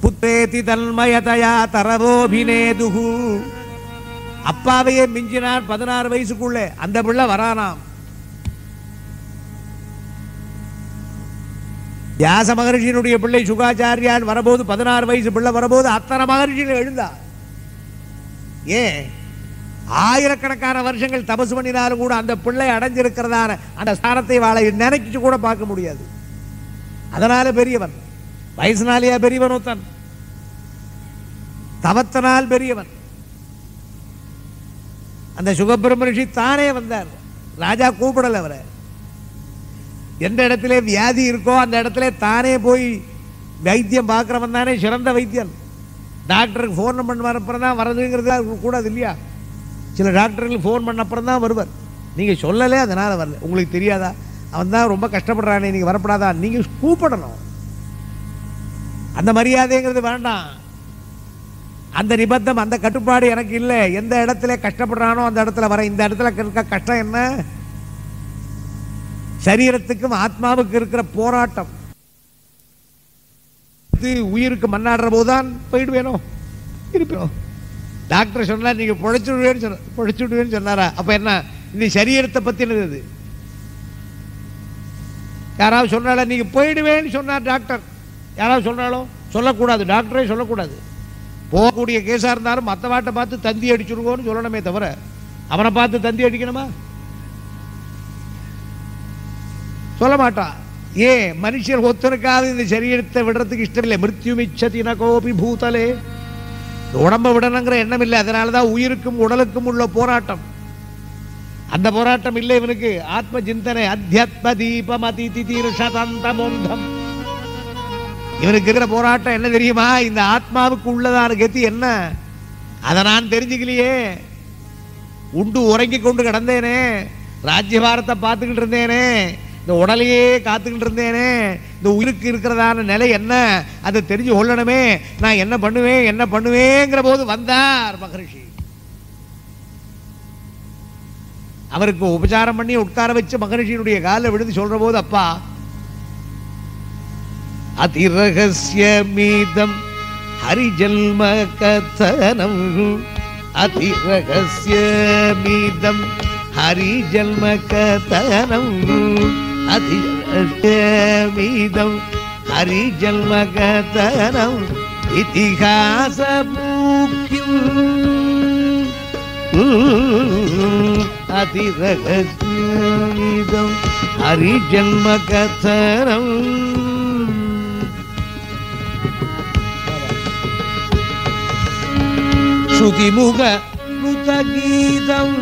புத்தேதி தன்மயதயா தரவோபினேதுகு அப்பாவையே மிஞ்சினார் பதினாறு வயசுக்குள்ளே அந்த பிள்ளை வரானாம் வியாச மகர்ஷியினுடைய பிள்ளை சுகாச்சாரியான் வரபோது பதினாறு வயசு பிள்ளை வரபோது அத்தனை மகர்ஷிகள் எழுந்தா ஏன் ஆயிரக்கணக்கான வருஷங்கள் தபசு பண்ணினாலும் கூட அந்த பிள்ளை அடைஞ்சிருக்கிறதான அந்த ஸ்தானத்தை வாழ நினைச்சு கூட பார்க்க முடியாது அதனால பெரியவன் வயசுனாலேயா பெரியவன் ஒருத்தன் தவத்தனால் பெரியவன் அந்த சுகபிரம ரிஷி தானே வந்தார் ராஜா கூப்பிடல அவரை எந்த இடத்துல வியாதி இருக்கோ அந்த இடத்துல தானே போய் வைத்தியம் பார்க்குறவன் தானே சிறந்த வைத்தியன் டாக்டருக்கு ஃபோன் பண்ண அப்புறம் தான் வரதுங்கிறது கூடாது இல்லையா சில டாக்டர்களுக்கு ஃபோன் பண்ண அப்புறம் தான் வருவார் நீங்கள் சொல்லலே அதனால் வரல உங்களுக்கு தெரியாதா அவன் தான் ரொம்ப கஷ்டப்படுறானே நீங்கள் வரப்படாதா நீங்கள் கூப்பிடணும் அந்த மரியாதைங்கிறது வேண்டாம் அந்த நிபந்தம் அந்த கட்டுப்பாடு எனக்கு இல்லை எந்த இடத்துல கஷ்டப்படுறானோ அந்த இடத்துல வர இந்த இடத்துல இருக்க கஷ்டம் என்ன சரீரத்துக்கும் ஆத்மாவுக்கு இருக்கிற போராட்டம் இது உயிருக்கு மண்ணாடுற போதுதான் போயிடுவேனோ இருப்பேன் டாக்டர் சொன்னார் நீங்க பொழைச்சு விடுவேன்னு சொன்ன பொழைச்சு விடுவேன்னு சொன்னாரா அப்ப என்ன இந்த சரீரத்தை பத்தினது இது யாராவது சொன்னால நீங்க போயிடுவேன்னு சொன்னார் டாக்டர் யாராவது சொன்னாலும் சொல்லக்கூடாது டாக்டரே சொல்லக்கூடாது போகக்கூடிய கேஸாக இருந்தாலும் மற்றவாட்டை பார்த்து தந்தி அடிச்சுருவோன்னு சொல்லணுமே தவிர அவனை பார்த்து தந்தி அடிக்கணுமா சொல்ல மாட்டான் ஏன் மனுஷர் ஒத்தனுக்காவது இந்த சரீரத்தை விடுறதுக்கு இஷ்டம் இல்லை மிருத்யு மிச்சதின கோபி பூதலே இந்த உடம்பை விடணுங்கிற எண்ணம் இல்லை அதனால தான் உயிருக்கும் உடலுக்கும் உள்ள போராட்டம் அந்த போராட்டம் இல்லை இவனுக்கு ஆத்ம சிந்தனை அத்தியாத்ம தீபம் அதிதி தீர்ஷதந்த மோந்தம் இவனுக்கு இருக்கிற போராட்டம் என்ன தெரியுமா இந்த ஆத்மாவுக்கு உள்ளதான கதி என்ன அதை நான் தெரிஞ்சுக்கலையே உண்டு உறங்கி கொண்டு கிடந்தேனே ராஜ்யபாரத்தை பார்த்துக்கிட்டு இருந்தேனே இந்த உடலையே காத்துக்கிட்டு இருந்தேனே இந்த உயிருக்கு இருக்கிறதான நிலை என்ன அதை தெரிஞ்சு கொள்ளணுமே நான் என்ன பண்ணுவேன் என்ன பண்ணுவேங்கிற போது வந்தார் மகரிஷி அவருக்கு உபச்சாரம் பண்ணி உட்கார வச்சு மகரிஷியினுடைய காலில் விழுந்து சொல்ற போது அப்பா அதிரகசியமீதம் ஹரிஜன்ம கதனம் அதிரகசியமீதம் ஹரிஜன்ம கதனம் அதிரகசியமீதம் ஹரிஜன்ம கதனம் இதிகாச அதிரகசியமீதம் ஹரிஜன்ம கதனம் ஸ்ருதிமுக நுதகீதம்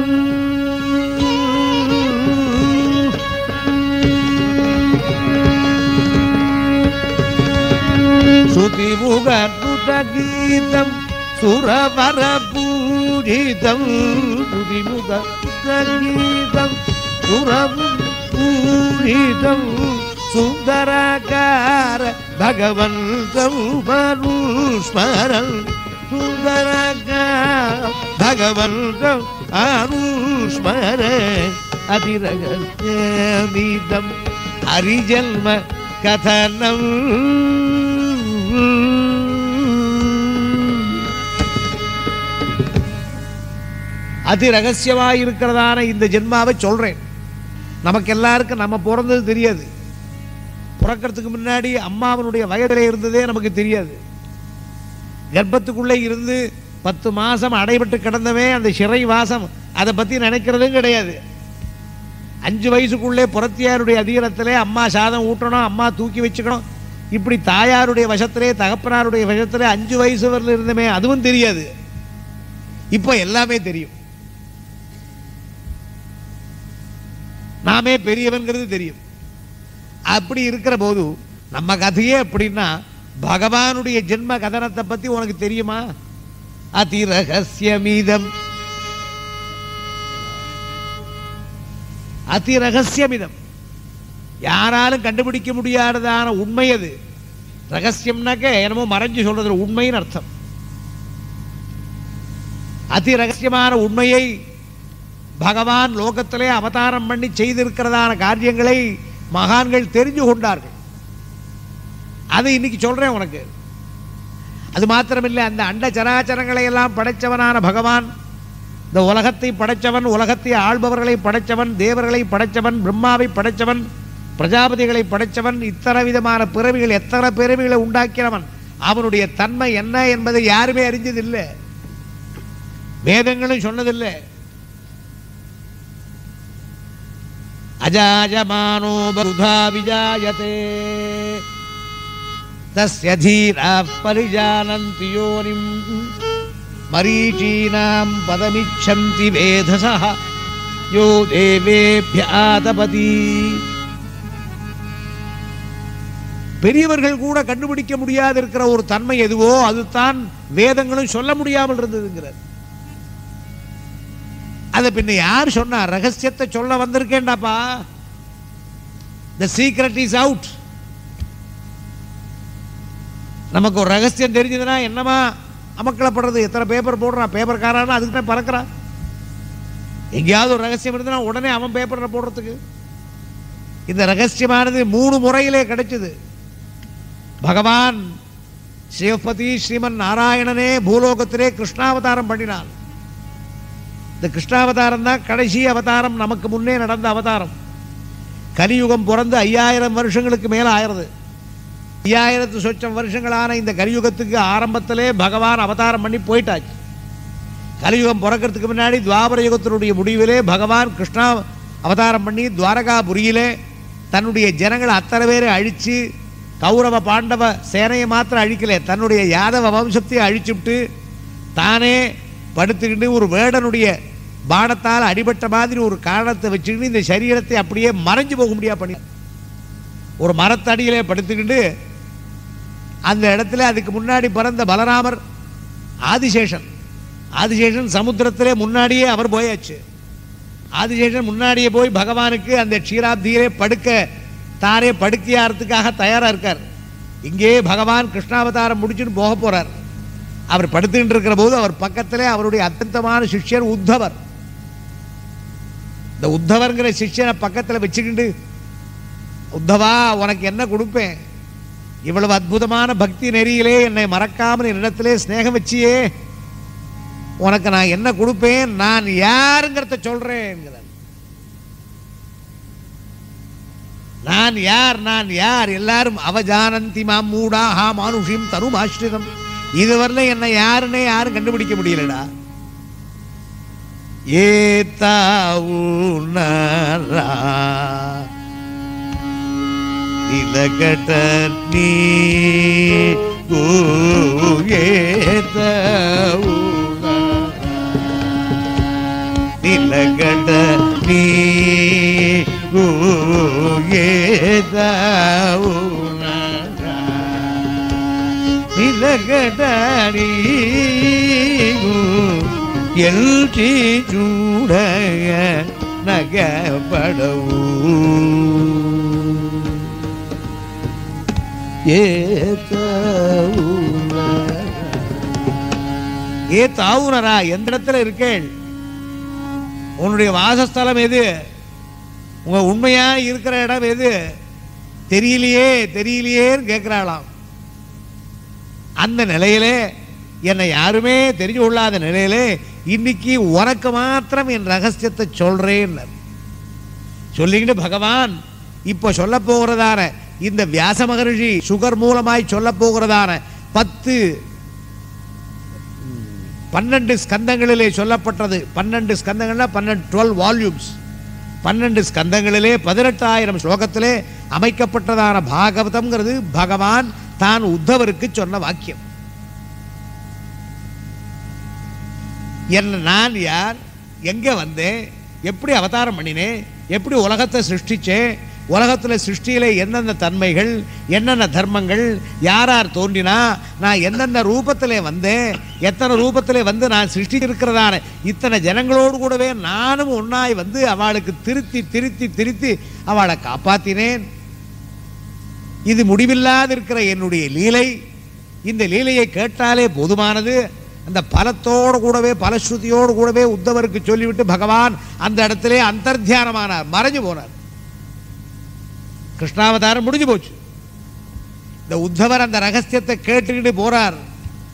ஸ்ருதிமுக நுதகீதம் சுரவர பூஜிதம் ஸ்ருதிமுக நுதகீதம் சுரவு பூஜிதம் சுந்தரகார பகவந்தம் மனுஸ்மரன் சுந்தரக பகவந்தம் அனுஸ்மர அதிரகீதம் ஹரிஜன்ம கதனம் அதி ரகசியமாக இருக்கிறதான இந்த ஜென்மாவை சொல்றேன் நமக்கு எல்லாருக்கும் நம்ம பிறந்தது தெரியாது பிறக்கிறதுக்கு முன்னாடி அம்மாவனுடைய வயதிலே இருந்ததே நமக்கு தெரியாது கர்ப்பத்துக்குள்ளே இருந்து பத்து மாசம் அடைபட்டு கிடந்தவன் அந்த சிறை வாசம் அதை பற்றி நினைக்கிறதும் கிடையாது அஞ்சு வயசுக்குள்ளே புறத்தியாருடைய அதீனத்திலே அம்மா சாதம் ஊட்டணும் அம்மா தூக்கி வச்சுக்கணும் இப்படி தாயாருடைய வசத்திலே தகப்பனாருடைய வசத்திலே அஞ்சு வயசு வரல இருந்தமே அதுவும் தெரியாது இப்போ எல்லாமே தெரியும் நாமே பெரியவன்கிறது தெரியும் அப்படி இருக்கிற போது நம்ம கதையே அப்படின்னா பகவானுடைய ஜென்ம கதனத்தை பத்தி உனக்கு தெரியுமா அதி ரகசியமீதம் அதி ரகசியமிதம் யாராலும் கண்டுபிடிக்க முடியாததான உண்மை அது ரகசியம்னாக்க என்னமோ மறைஞ்சு சொல்றது உண்மைன்னு அர்த்தம் அதி ரகசியமான உண்மையை பகவான் லோகத்திலே அவதாரம் பண்ணி செய்திருக்கிறதான காரியங்களை மகான்கள் தெரிஞ்சு கொண்டார்கள் அதை இன்னைக்கு சொல்றேன் உனக்கு அது மாத்திரமில்லை அந்த அண்ட சராச்சரங்களை எல்லாம் படைச்சவனான பகவான் இந்த உலகத்தை படைச்சவன் உலகத்தை ஆள்பவர்களை படைச்சவன் தேவர்களை படைச்சவன் பிரம்மாவை படைச்சவன் பிரஜாபதிகளை படைச்சவன் இத்தனை விதமான பிறவிகள் எத்தனை பிறவிகளை உண்டாக்கினவன் அவனுடைய தன்மை என்ன என்பதை யாருமே அறிஞ்சதில்லை வேதங்களும் சொன்னதில்லை அஜாஜமானோ பருதா விஜாயதே தஸ்ய தீராः பரிஜானந்தி யோனிம் மரீச்சீனாம் பதமிச்சந்தி வேதசः யோ தேவேभ्य ஆதபதி பெரியவர்கள் கூட கண்டுபிடிக்க முடியாது இருக்கிற ஒரு தன்மை எதுவோ அதுதான் வேதங்களும் சொல்ல முடியாமல் இருந்ததுங்கிறார் அதை பின்ன யார் சொன்னா ரகசியத்தை சொல்ல வந்திருக்கேன்டாப்பா த சீக்ரெட் இஸ் அவுட் நமக்கு ஒரு ரகசியம் தெரிஞ்சதுன்னா என்னமா அமக்கலப்படுறது எத்தனை பேப்பர் போடுறான் பேப்பர்காரானா அதுக்கு தான் பறக்கிறான் எங்கேயாவது ஒரு ரகசியம் இருந்ததுன்னா உடனே அவன் பேப்பரில் போடுறதுக்கு இந்த ரகசியமானது மூணு முறையிலே கிடைச்சது பகவான் சிவபதி ஸ்ரீமன் நாராயணனே பூலோகத்திலே கிருஷ்ணாவதாரம் பண்ணினான் இந்த கிருஷ்ணாவதாரம் தான் கடைசி அவதாரம் நமக்கு முன்னே நடந்த அவதாரம் கலியுகம் பிறந்து ஐயாயிரம் வருஷங்களுக்கு மேலே ஆயிரது ஐயாயிரத்து சொச்சம் வருஷங்களான இந்த கலியுகத்துக்கு ஆரம்பத்திலே பகவான் அவதாரம் பண்ணி போயிட்டாச்சு கலியுகம் பிறக்கிறதுக்கு முன்னாடி துவாபர யுகத்தினுடைய முடிவிலே பகவான் கிருஷ்ணா அவதாரம் பண்ணி துவாரகாபுரியிலே தன்னுடைய ஜனங்களை அத்தனை பேரை அழித்து கௌரவ பாண்டவ சேனையை மாத்திரம் அழிக்கல தன்னுடைய யாதவ வம்சத்தையும் அழிச்சுவிட்டு தானே படுத்துக்கிட்டு ஒரு வேடனுடைய பானத்தால் அடிபட்ட மாதிரி ஒரு காரணத்தை வச்சுக்கிட்டு இந்த சரீரத்தை அப்படியே மறைஞ்சு போக முடியாது பண்ணி ஒரு மரத்தடியிலே படுத்துக்கிட்டு அந்த இடத்துல அதுக்கு முன்னாடி பிறந்த பலராமர் ஆதிசேஷன் ஆதிசேஷன் சமுத்திரத்திலே முன்னாடியே அவர் போயாச்சு ஆதிசேஷன் முன்னாடியே போய் பகவானுக்கு அந்த க்ஷீராப்தியிலே படுக்க தாரே படுக்கையாகிறதுக்காக தயாராக இருக்கார் இங்கே பகவான் கிருஷ்ணாவதாரம் முடிச்சுட்டு போக போறார் அவர் படுத்துக்கிட்டு இருக்கிற போது அவர் பக்கத்திலே அவருடைய அत्यந்தமான சிஷ்யர் உத்தவர் இந்த உத்தவர்ங்கிற சிஷ்யனை பக்கத்தில் வச்சுக்கிட்டு உத்தவா உனக்கு என்ன கொடுப்பேன் இவ்வளவு அற்புதமான பக்தி நெறியிலே என்னை மறக்காமல் என்னிடத்திலே ஸ்நேகம் வச்சியே உனக்கு நான் என்ன கொடுப்பேன் நான் யாருங்கிறத சொல்றேன் நான் யார் நான் யார் எல்லாரும் அவஜானந்தி மாம் மூடா ஹா மானுஷியும் தரும் ஆசிரிதம் இதுவரையில என்னை யாருன்னே யாரும் கண்டுபிடிக்க முடியலடா ஏ தாவுனரா இலகட்ட நீ நிலகட நீ நிலகட நீ எல்டி சூடைய நகப்படவு ஏ தாவுனரா எந்த இடத்துல இருக்கேள் உன்னுடைய வாசஸ்தலம் எது உங்க உண்மையா இருக்கிற இடம் எது தெரியலையே தெரியலையேன்னு கேட்கிறாளாம் அந்த நிலையிலே என்னை யாருமே தெரிஞ்சு கொள்ளாத நிலையிலே இன்னைக்கு உனக்கு மாத்திரம் என் ரகசியத்தை சொல்றேன் சொல்லிக்கிட்டு பகவான் இப்போ சொல்ல போகிறதான இந்த வியாச மகரிஷி சுகர் மூலமாய் சொல்ல போகிறதான பத்து ம், பன்னெண்டு ஸ்கந்தங்களிலே சொல்லப்பட்டது பன்னெண்டு ஸ்கந்தங்கள்னா பன்னெண்டு டுவெல் வால்யூம்ஸ் பன்னெண்டு ஸ்கந்தங்களிலே பதினெட்டாயிரம் ஸ்லோகத்திலே அமைக்கப்பட்டதான பாகவதம்ங்கிறது பகவான் தான் உத்தவருக்கு சொன்ன வாக்கியம் என்ன நான் யார் எங்கே வந்தேன் எப்படி அவதாரம் பண்ணினேன் எப்படி உலகத்தை சிருஷ்டிச்சேன் உலகத்தில் சிருஷ்டியில எந்தெந்த தன்மைகள் என்னென்ன தர்மங்கள் யார் யார் தோன்றினா நான் எந்தெந்த ரூபத்தில் வந்தேன் எத்தனை ரூபத்தில் வந்து நான் சிருஷ்டி இருக்கிறதான இத்தனை ஜனங்களோடு கூடவே நானும் ஒன்றாய் வந்து அவளுக்கு திருத்தி திருத்தி திருத்தி அவளை காப்பாற்றினேன் இது முடிவில்லாது இருக்கிற என்னுடைய லீலை இந்த லீலையை கேட்டாலே போதுமானது அந்த பலத்தோடு கூடவே பலஸ்ருதியோடு கூடவே உத்தவருக்கு சொல்லிவிட்டு பகவான் அந்த இடத்திலே அந்தர்த்தியானமானார் மறைஞ்சு போனார் கிருஷ்ணாவதாரம் முடிஞ்சு போச்சு இந்த உத்தவர் அந்த ரகசியத்தை கேட்டுக்கிட்டு போறார்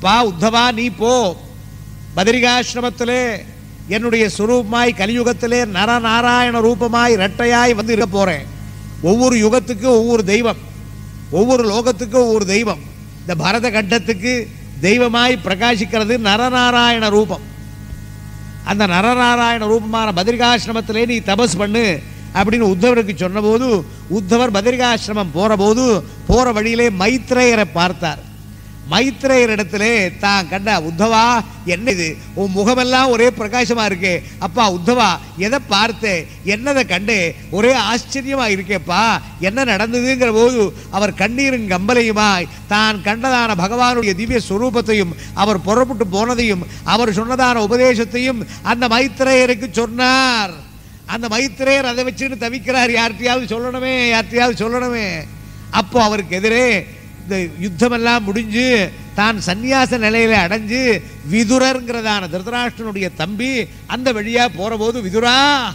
அப்பா உத்தவா நீ போ பதரிகாசிரமத்திலே என்னுடைய சுரூபமாய் கலியுகத்திலே நரநாராயண ரூபமாய் இரட்டையாய் வந்து இருக்க போறேன் ஒவ்வொரு யுகத்துக்கு ஒவ்வொரு தெய்வம் ஒவ்வொரு லோகத்துக்கு ஒவ்வொரு தெய்வம் இந்த பரத கண்டத்துக்கு தெய்வமாய் பிரகாசிக்கிறது நரநாராயண ரூபம் அந்த நரநாராயண ரூபமான பத்ரிகாசிரமத்திலே நீ தபஸ் பண்ணு அப்படின்னு உத்தவருக்கு சொன்னபோது உத்தவர் பத்ரிகாசிரமம் போற போது போற வழியிலே மைத்ரேயரை பார்த்தார் மைத்ரேயர் இடத்திலே தான் கண்ட உத்தவா என்ன இது உன் முகமெல்லாம் ஒரே பிரகாசமா இருக்கே அப்பா உத்தவா எதை பார்த்து என்னதை கண்டு ஒரே ஆச்சரியமா இருக்கேப்பா என்ன நடந்ததுங்கிற போது அவர் கண்ணீரும் கம்பலையுமாய் தான் கண்டதான பகவானுடைய திவ்ய ஸ்வரூபத்தையும் அவர் புறப்பட்டு போனதையும் அவர் சொன்னதான உபதேசத்தையும் அந்த மைத்ரேயருக்கு சொன்னார் அந்த மைத்ரேயர் அதை வச்சுட்டு தவிக்கிறார் யார்கிட்டயாவது சொல்லணுமே யார்கிட்டயாவது சொல்லணுமே அப்போ அவருக்கு எதிரே இந்த யுத்தமெல்லாம் முடிஞ்சு தான் சந்நியாச நிலையில அடைஞ்சு விதுரர்ங்கிறதான திருதராஷ்டனுடைய தம்பி அந்த வழியா போற போது விதுரா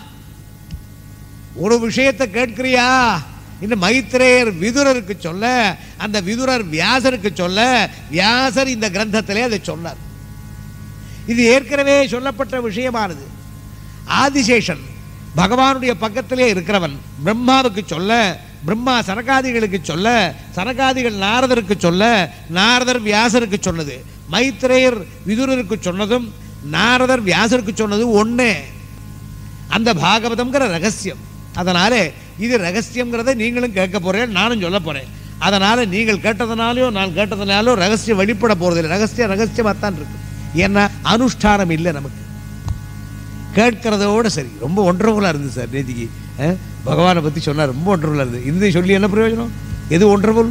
ஒரு விஷயத்தை கேட்கிறியா இந்த மைத்ரேயர் விதுரருக்கு சொல்ல அந்த விதுரர் வியாசருக்கு சொல்ல வியாசர் இந்த கிரந்தத்திலே அதை சொன்னார் இது ஏற்கனவே சொல்லப்பட்ட விஷயமானது ஆதிசேஷன் பகவானுடைய பக்கத்திலே இருக்கிறவன் பிரம்மாவுக்கு சொல்ல பிரம்மா சனகாதிகளுக்கு சொல்ல சனகாதிகள் நாரதருக்கு சொல்ல நாரதர் வியாசருக்கு சொன்னது மைத்ரேயர் விதுரருக்கு சொன்னதும் நாரதர் வியாசருக்கு சொன்னது ஒண்ணே அந்த பாகவதம்ங்கிற ரகசியம் அதனால இது ரகசியம்ங்கிறத நீங்களும் கேட்க போறேன் நானும் சொல்ல போறேன் அதனால நீங்கள் கேட்டதுனாலயோ நான் கேட்டதுனாலோ ரகசியம் வெளிப்பட போறதில்லை ரகசியம் ரகசியமாக தான் இருக்கு ஏன்னா அனுஷ்டானம் இல்லை நமக்கு கேட்கறதோட சரி ரொம்ப ஒன்றர்ஃபுல்லாக இருந்தது சார் நேத்திக்கு அஹ், பகவானை பற்றி சொன்னார் ரொம்ப ஒன்றர்ஃபுல்லாக இருந்தது இந்த சொல்லி என்ன பிரயோஜனம் எது ஒன்றர்ஃபுல்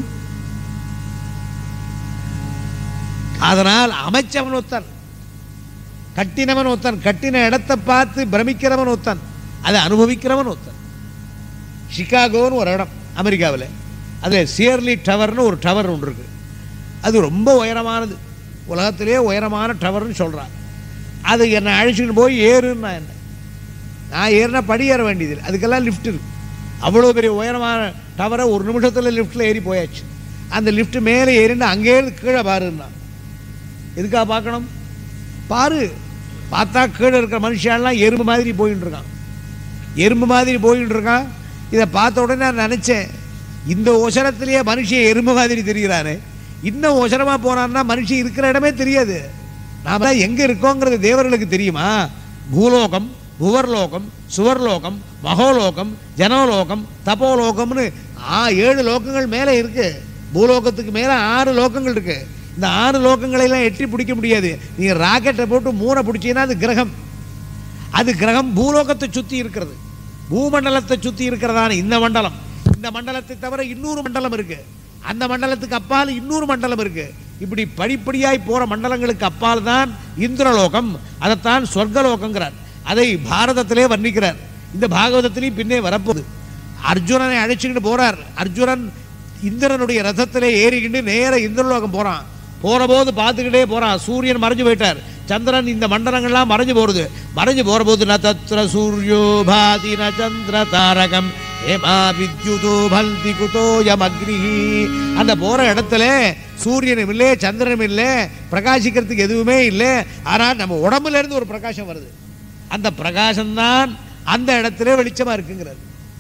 அதனால் அமைச்சவன் ஒத்தன் கட்டினவன் ஒத்தன் கட்டின இடத்தை பார்த்து பிரமிக்கிறவன் ஒத்தன் அதை அனுபவிக்கிறவன் ஒத்தன் சிகாகோன்னு ஒரு இடம் அமெரிக்காவில் அதில் சியர்லி டவர்னு ஒரு டவர் ஒன்று இருக்கு அது ரொம்ப உயரமானது உலகத்திலே உயரமான டவர்னு சொல்கிறான் அது என்னை அழைச்சிட்டு போய் ஏறுன்னா என்ன நான் ஏறினா படி ஏற வேண்டியது அதுக்கெல்லாம் லிஃப்ட் இருக்கு அவ்வளோ பெரிய உயரமான டவரை ஒரு நிமிஷத்தில் லிஃப்ட்டில் ஏறி போயாச்சு அந்த லிஃப்ட் மேலே ஏறிண்டு அங்கேயிருந்து கீழே பாருன்னா எதுக்காக பார்க்கணும் பாரு பார்த்தா கீழே இருக்கிற மனுஷாலாம் எறும்பு மாதிரி போயின்னு இருக்கான் எறும்பு மாதிரி போயின்னு இருக்கான் இதை பார்த்த உடனே நான் நினச்சேன் இந்த ஒசரத்திலேயே மனுஷன் எறும்பு மாதிரி தெரிகிறானே இன்னும் ஒசரமாக போனான்னா மனுஷன் இருக்கிற இடமே தெரியாது நாம தான் எங்கே இருக்கோங்கிறது தேவர்களுக்கு தெரியுமா பூலோகம் புவர்லோகம் சுவர்லோகம் மகோலோகம் ஜனோலோகம் தபோலோகம்னு ஆ ஏழு லோகங்கள் மேலே இருக்கு பூலோகத்துக்கு மேலே ஆறு லோகங்கள் இருக்கு இந்த ஆறு லோகங்களை எல்லாம் எட்டி பிடிக்க முடியாது நீங்க ராக்கெட்டை போட்டு மூணை பிடிச்சீங்கன்னா அது கிரகம் அது கிரகம் பூலோகத்தை சுத்தி இருக்கிறது பூமண்டலத்தை சுத்தி இருக்கிறதான இந்த மண்டலம் இந்த மண்டலத்தை தவிர இன்னொரு மண்டலம் இருக்கு அந்த மண்டலத்துக்கு அப்பால் இன்னொரு மண்டலம் இருக்கு இப்படி படிப்படியாய் போற மண்டலங்களுக்கு அப்பால் தான் இந்திரலோகம் அதைத்தான் சொர்க்கலோகங்கிறார் அதை பாரதத்திலே வர்ணிக்கிறார் இந்த பாகவதத்திலையும் பின்னே வரப்போகுது அர்ஜுனனை அழைச்சிக்கிட்டு போறார் அர்ஜுனன் இந்திரனுடைய ரதத்திலே ஏறிக்கிட்டு நேர இந்திரலோகம் போறான் போற போது பார்த்துக்கிட்டே போறான் சூரியன் மறைஞ்சு போயிட்டார் சந்திரன் இந்த மண்டலங்கள்லாம் மறைஞ்சு போறது மறைஞ்சு போற போது ந தத்ர சூரியோ பாதி ந சந்திர தாரகம் ஏமா வித்யுதோ பல்தி குதோயம் அக்னிஹி அந்த போற இடத்துல சூரியனும் இல்லை சந்திரனும் இல்லை பிரகாசிக்கிறதுக்கு எதுவுமே இல்லை ஆனால் நம்ம உடம்புல இருந்து ஒரு பிரகாசம் வருது அந்த பிரகாசம்தான் அந்த இடத்துல வெளிச்சமா இருக்குங்கிறது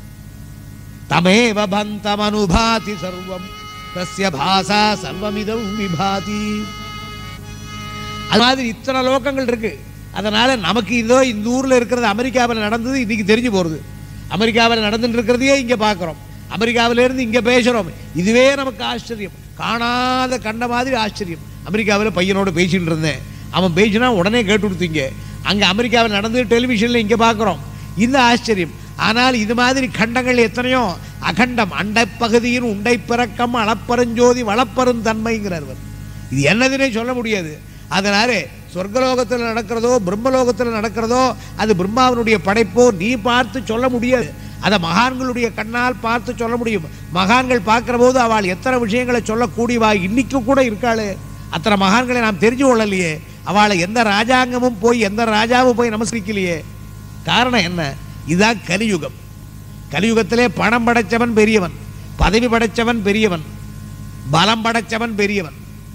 தமேவ பந்தமனுபாதி சர்வம் தஸ்ய பாசா சர்வமிதம் விபாதி அது மாதிரி இத்தனை லோகங்கள் இருக்கு அதனால நமக்கு இதோ இந்த ஊர்ல இருக்கிறது அமெரிக்காவில் நடந்தது இன்னைக்கு தெரிஞ்சு போறது அமெரிக்காவில் நடந்துட்டு இருக்கிறதையே இங்க பார்க்குறோம் அமெரிக்காவில இருந்து இங்க பேசுறோம் இதுவே நமக்கு ஆச்சரியம் காணாத கண்ட மாதிரி ஆச்சரியம் அமெரிக்காவில் பையனோட பேசிட்டு இருந்தேன் அவன் பேசினா உடனே கேட்டு கொடுத்தீங்க அங்க அமெரிக்காவில் நடந்து டெலிவிஷன்ல இங்க பார்க்குறோம் இந்த ஆச்சரியம் ஆனால் இது மாதிரி கண்டங்கள் எத்தனையோ அகண்டம் அண்டைப்பகுதியின் உண்டை பிறக்கம் அளப்பரஞ்சோதி வளப்பரும் தன்மைங்கிறார் இவர். இது என்னதுன்னே சொல்ல முடியாது அதனால சொர்க்கலோகத்தில் நடக்கிறதோ பிரம்மலோகத்தில் நடக்கிறதோ அது பிரம்மாவினுடைய படைப்போ நீ பார்த்து சொல்ல முடியாது அதை மகான்களுடைய கண்ணால் பார்த்து சொல்ல முடியும் மகான்கள் பார்க்கிற போது அவள் எத்தனை விஷயங்களை சொல்லக்கூடியவா இன்னைக்கும் கூட இருக்காளே அத்தனை மகான்களை நாம் தெரிஞ்சு கொள்ளலையே அவளை எந்த ராஜாங்கமும் போய் எந்த ராஜாவும் போய் நமஸ்கரிக்கலையே காரணம் என்ன இதுதான் கலியுகம் கலியுகத்திலே பணம் படைச்சவன் பெரியவன் பதவி படைச்சவன் பெரியவன் பலம் படைச்சவன் பெரியவன்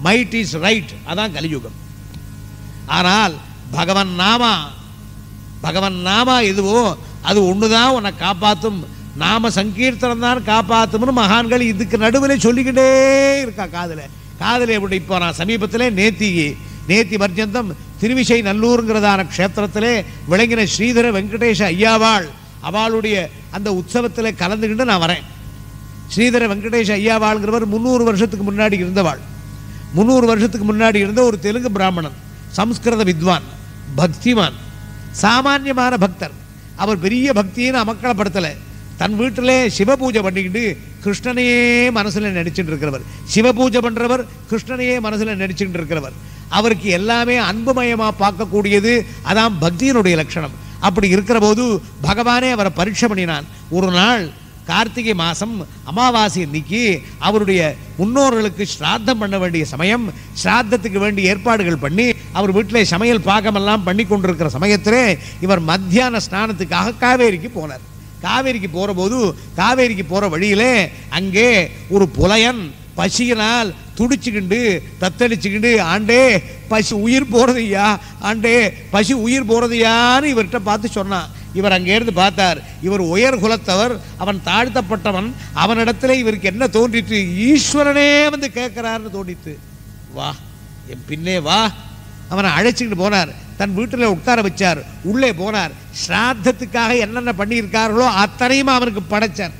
மைட் இஸ் ரைட் அதான் கலியுகம் ஆனால் பகவன் நாமா பகவன் நாமா எதுவோ அது ஒண்ணுதான் உன்னை காப்பாத்தும் நாம சங்கீர்த்தனம் தான் காப்பாத்தும்னு மகான்கள் இதுக்கு நடுவில் சொல்லிக்கிட்டே இருக்கா காதுல காதுல எப்படி இப்போ நான் சமீபத்தில் நேத்தி நேத்தி பர்ஜந்தம் திருவிசை நல்லூருங்கிறதான க்ஷேத்திரத்திலே விளங்கின ஸ்ரீதர வெங்கடேஷ ஐயாவாள் அவளுடைய அந்த உற்சவத்தில் கலந்துக்கிட்டு நான் வரேன் ஸ்ரீதர வெங்கடேஷ ஐயாவாள்ங்கிறவர் முந்நூறு வருஷத்துக்கு முன்னாடி இருந்தவாள் முந்நூறு வருஷத்துக்கு முன்னாடி இருந்த ஒரு தெலுங்கு பிராமணன் சம்ஸ்கிருத வித்வான் பக்திமான் சாமானியமான பக்தர் அவர் பெரிய பக்தியை அமக்களப்படுத்தலை தன் வீட்டிலே சிவபூஜை பண்ணிக்கிட்டு கிருஷ்ணனையே மனசுல நினைச்சிட்டு இருக்கிறவர் சிவபூஜை பண்றவர் கிருஷ்ணனையே மனசுல நினைச்சிட்டு இருக்கிறவர் அவருக்கு எல்லாமே அன்புமயமா பார்க்கக்கூடியது அதான் பக்தியினுடைய லட்சணம் அப்படி இருக்கிற போது பகவானே அவரை பரீட்சை பண்ணினான் ஒரு நாள் கார்த்திகை மாசம் அமாவாசை அன்னைக்கு அவருடைய முன்னோர்களுக்கு ஸ்ராத்தம் பண்ண வேண்டிய சமயம் ஸ்ராத்தத்துக்கு வேண்டிய ஏற்பாடுகள் பண்ணி அவர் வீட்டிலே சமையல் பாகமெல்லாம் பண்ணி கொண்டிருக்கிற சமயத்திலே இவர் மத்தியான ஸ்நானத்துக்காக காவேரிக்கு போனார் காவேரிக்கு போற போது காவேரிக்கு போற வழியிலே அங்கே ஒரு புலையன் பசியினால் துடிச்சுக்கிண்டு தத்தளிச்சுக்கிண்டு ஆண்டே பசி உயிர் போறதையா ஆண்டே பசி உயிர் போறதையான்னு இவர்கிட்ட பார்த்து சொன்னான் இவர் அங்கேருந்து பார்த்தார் இவர் உயர் குலத்தவர் அவன் தாழ்த்தப்பட்டவன் அவனிடத்துல இவருக்கு என்ன தோன்றிட்டு ஈஸ்வரனே வந்து கேட்கிறாருன்னு தோண்டித்து வா என் பின்னே வா அவனை அழைச்சிக்கிட்டு போனார் தன் வீட்டில் உட்கார வச்சார் உள்ளே போனார் ஸ்ராத்தத்துக்காக என்னென்ன பண்ணியிருக்கார்களோ அத்தனையும் அவனுக்கு படைச்சார்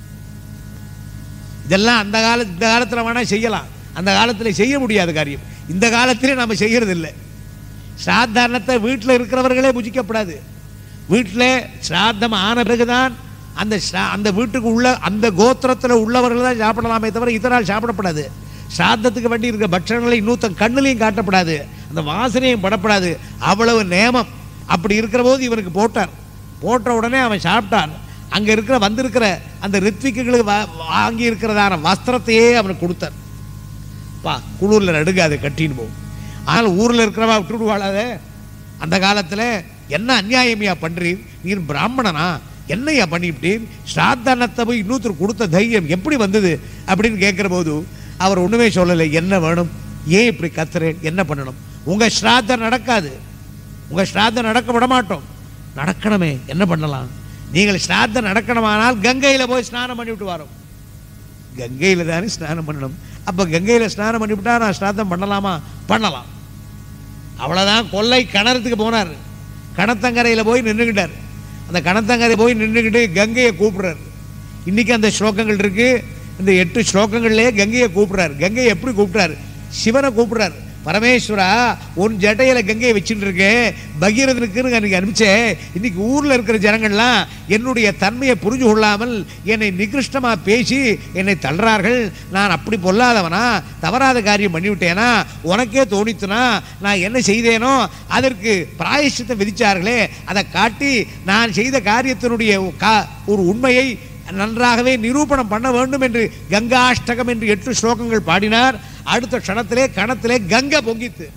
இதெல்லாம் அந்த கால இந்த காலத்தில் வேணா செய்யலாம் அந்த காலத்தில் செய்ய முடியாத காரியம் இந்த காலத்திலே நம்ம செய்யறது இல்லை சாதாரணத்தை வீட்டில் இருக்கிறவர்களே புஜிக்கப்படாது வீட்டில் சிராத்தம் ஆன பிறகுதான் அந்த ஸ்ரா- அந்த வீட்டுக்கு உள்ள அந்த கோத்திரத்தில் உள்ளவர்கள் தான் சாப்பிடலாமே தவிர இதரால் சாப்பிடப்படாது சாதத்துக்கு வேண்டி இருக்க பட்சணங்களை இன்னொருத்தன் கண்ணுலையும் காட்டப்படாது அந்த வாசனையும் படப்படாது அவ்வளவு நேமம் அப்படி இருக்கிற போது இவனுக்கு போட்டார் போட்ட உடனே அவன் சாப்பிட்டான் அங்கே இருக்கிற வந்திருக்கிற அந்த ரித்விக்குகளுக்கு வா- வாங்கி இருக்கிறதான வஸ்திரத்தையே அவனுக்கு கொடுத்தார் பா குளூரில் நடுங்காது கட்டின்னு போகும் ஆனால் ஊரில் இருக்கிறவா விட்டுடுவாளாத அந்த காலத்தில் என்ன அநியாயமையா பண்றீர் நீர் பிராமணனா என்னையா பண்ணிவிட்டீர் ஸ்ராத்தனத்தை போய் இன்னொருத்தர் கொடுத்த தைரியம் எப்படி வந்தது அப்படின்னு கேட்குற போது அவர் ஒன்றுமே சொல்லலை என்ன வேணும் ஏன் இப்படி கத்துறேன் என்ன பண்ணணும் உங்கள் ஸ்ராத்தம் நடக்காது உங்கள் ஸ்ராத்தம் நடக்க விட மாட்டோம் நடக்கணுமே என்ன பண்ணலாம் நீங்கள் ஸ்ராத்தம் நடக்கணுமானால் கங்கையில் போய் ஸ்நானம் பண்ணிவிட்டு வரோம் கங்கையில் தானே ஸ்நானம் பண்ணணும் அப்போ கங்கையில் ஸ்நானம் பண்ணிவிட்டா நான் ஸ்நானம் பண்ணலாமா பண்ணலாம் அவ்வளோதான் கொல்லை கிணறத்துக்கு போனார் கணத்தங்கரையில் போய் நின்றுக்கிட்டார் அந்த கணத்தங்கரை போய் நின்றுக்கிட்டு கங்கையை கூப்பிடுறாரு இன்னைக்கு அந்த ஸ்லோகங்கள் இருக்கு இந்த எட்டு ஸ்லோகங்கள்லேயே கங்கையை கூப்பிடுறாரு கங்கையை எப்படி கூப்பிடுறாரு சிவனை கூப்பிடுறாரு பரமேஸ்வரா உன் ஜட்டையில கங்கையை வச்சுட்டு இருக்கேன் பகீரதனுக்குன்னு எனக்கு அனுப்பிச்சேன் இன்னைக்கு ஊர்ல இருக்கிற ஜனங்கள்லாம் என்னுடைய தன்மையை புரிஞ்சு கொள்ளாமல் என்னை நிகிருஷ்டமா பேசி என்னை தள்ளுறார்கள் நான் அப்படி பொல்லாதவனா தவறாத காரியம் பண்ணிவிட்டேனா உனக்கே தோணித்துனா நான் என்ன செய்தேனோ அதற்கு பிராயசித்தம் விதிச்சார்களே அதை காட்டி நான் செய்த காரியத்தினுடைய கா- ஒரு உண்மையை நன்றாகவே நிரூபணம் பண்ண வேண்டும் என்று கங்காஷ்டகம் என்று எட்டு ஸ்லோகங்கள் பாடினார் அடுத்த க்ஷணத்திலே கணத்திலே கங்கை பொங்கித்து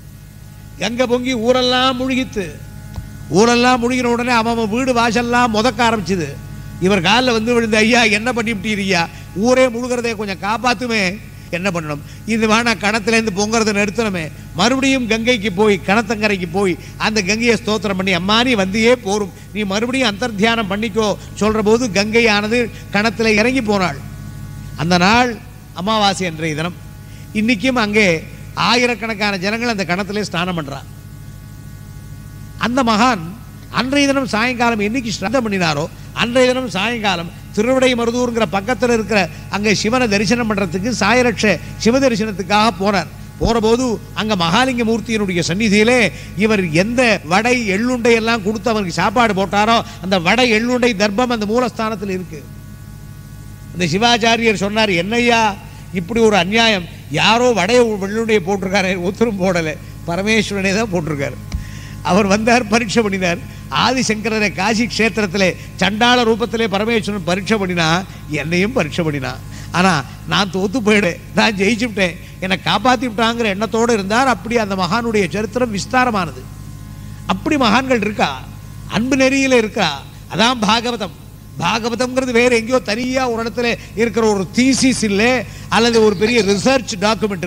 கங்கை பொங்கி ஊரெல்லாம் முழுகித்து ஊரெல்லாம் முழுகின உடனே அவன் அவன் வீடு வாசல்லாம் முதக்க ஆரம்பிச்சுது இவர் காலில் வந்து விழுந்த ஐயா என்ன பண்ணிவிட்டீரியா ஊரே முழுகிறதே கொஞ்சம் காப்பாத்துமே என்ன பண்ணணும் இது வேணா கணத்துலேருந்து பொங்குறதை நிறுத்தணுமே மறுபடியும் கங்கைக்கு போய் கணத்தங்கரைக்கு போய் அந்த கங்கையை ஸ்தோத்திரம் பண்ணி அம்மா நீ வந்தியே போரும் நீ மறுபடியும் அந்தர்த்தியானம் பண்ணிக்கோ சொல்ற போது கங்கையானது கணத்தில் இறங்கி போனாள் அந்த நாள் அமாவாசை அன்றைய தினம் இன்னைக்கும் அங்கே ஆயிரக்கணக்கான ஜனங்கள் அந்த கணத்திலே ஸ்நானம் பண்றான் அந்த மகான் அன்றைய தினம் சாயங்காலம் என்னைக்கு ஸ்ரத்தம் பண்ணினாரோ அன்றைய தினம் சாயங்காலம் திருவிடை மருதூருங்கிற பக்கத்தில் இருக்கிற அங்கே சிவனை தரிசனம் பண்ணுறதுக்கு சாயரட்ச சிவ தரிசனத்துக்காக போனார் போகிறபோது அங்கே மகாலிங்க மூர்த்தியினுடைய சந்நிதியிலே இவர் எந்த வடை எள்ளுண்டை எல்லாம் கொடுத்து அவருக்கு சாப்பாடு போட்டாரோ அந்த வடை எள்ளுண்டை தர்ப்பம் அந்த மூலஸ்தானத்தில் இருக்கு இந்த சிவாச்சாரியர் சொன்னார் என்னய்யா இப்படி ஒரு அநியாயம் யாரோ வடைய வெள்ளுடைய போட்டிருக்காரு ஒருத்தரும் போடலை பரமேஸ்வரனே தான் போட்டிருக்காரு அவர் வந்தார் பரீட்சை பண்ணினார் ஆதிசங்கரரை காசி க்ஷேத்திரத்திலே சண்டாள ரூபத்திலே பரமேஸ்வரன் பரீட்சை பண்ணினா என்னையும் பரீட்சை பண்ணினா ஆனால் நான் தோத்து போயிடு நான் ஜெயிச்சுவிட்டேன் என்னை காப்பாற்றி விட்டாங்கிற எண்ணத்தோடு இருந்தார் அப்படி அந்த மகானுடைய சரித்திரம் விஸ்தாரமானது அப்படி மகான்கள் இருக்கா அன்பு நெறியில இருக்கா அதான் பாகவதம் பாகவதம்ங்கிறது வேற எங்கேயோ தனியா ஒரு இடத்துல இருக்கிற ஒரு தீசிஸ் இல்லை அல்லது ஒரு பெரிய ரிசர்ச் டாக்குமெண்ட் இல்லை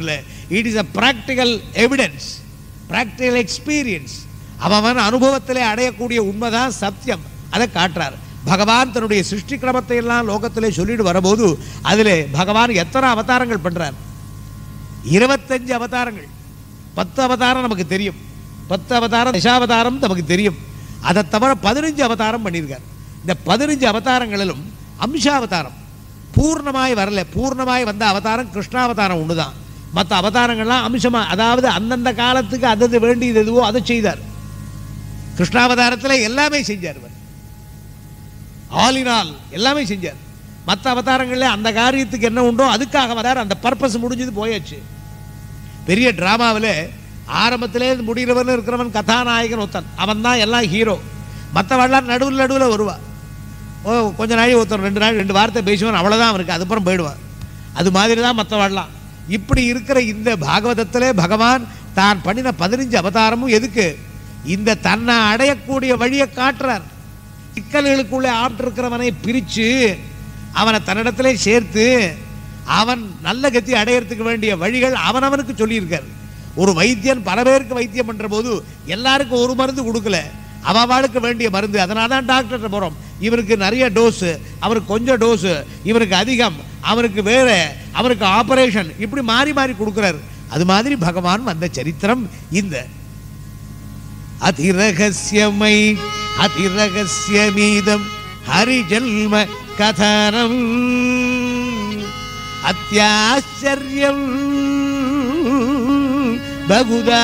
it is a practical evidence practical experience அவன் அனுபவத்திலே அடையக்கூடிய உண்மைதான் சத்தியம் அதை காட்டுறார் பகவான் தன்னுடைய சிருஷ்டி கிரமத்தை எல்லாம் லோகத்திலே சொல்லிட்டு வரும்போது அதிலே பகவான் எத்தனை அவதாரங்கள் பண்றார் இருபத்தஞ்சு அவதாரங்கள் பத்து அவதாரம் நமக்கு தெரியும் பத்து அவதாரம் தசாவதாரம் நமக்கு தெரியும் அதை தவிர பதினஞ்சு அவதாரம் பண்ணியிருக்கார் இந்த பதினஞ்சு அவதாரங்களிலும் அம்சாவதாரம் பூர்ணமாய் வரல பூர்ணமாய் வந்த அவதாரம் கிருஷ்ணாவதாரம் ஒன்று தான் மற்ற அவதாரங்கள்லாம் அம்சமா அதாவது அந்தந்த காலத்துக்கு அதது வேண்டியது எதுவோ அதை செய்தார் கிருஷ்ணாவதாரத்தில் எல்லாமே செஞ்சார் இவர் ஆல் இன் ஆல் எல்லாமே செஞ்சார் மற்ற அவதாரங்களில் அந்த காரியத்துக்கு என்ன உண்டோ அதுக்காக வரார் அந்த பர்பஸ் முடிஞ்சது போயாச்சு பெரிய டிராமாவில் ஆரம்பத்திலே முடிகிறவன் இருக்கிறவன் கதாநாயகன் ஒருத்தன் அவன் தான் எல்லாம் ஹீரோ மற்றவெல்லாம் நடுவில் நடுவில் வருவா ஓ கொஞ்ச நாள் ஒருத்தன் ரெண்டு நாள் ரெண்டு வார்த்தை பேசுவான் அவ்வளோதான் அவனுக்கு அதுக்கப்புறம் போயிடுவான் அது மாதிரி தான் மற்றவாடலாம் இப்படி இருக்கிற இந்த பாகவதத்திலே பகவான் தான் பண்ணின பதினஞ்சு அவதாரமும் எதுக்கு இந்த தன்னை அடையக்கூடிய வழியை காட்டுறார் சிக்கல்களுக்குள்ளே ஆப்டிருக்கிறவனை பிரித்து அவனை தன்னிடத்திலே சேர்த்து அவன் நல்ல கத்தி அடையறதுக்கு வேண்டிய வழிகள் அவனவனுக்கு சொல்லியிருக்கார் ஒரு வைத்தியன் பல பேருக்கு வைத்தியம் பண்ற போது எல்லாருக்கும் ஒரு மருந்து கொடுக்கல அவளுக்கு வேண்டிய மருந்து அதனால தான் டாக்டர்கிட்ட போகிறோம் இவருக்கு நிறைய டோஸு அவருக்கு கொஞ்சம் டோஸு இவருக்கு அதிகம் அவருக்கு வேற அவருக்கு ஆபரேஷன் இப்படி மாறி மாறி கொடுக்குறாரு அது மாதிரி பகவான் வந்த சரித்திரம் இந்த அதிரகசியமை அதிரகசியமீதம் ஹரிஜன்ம கதனம் அத்தியாச்சரியம் பகுதா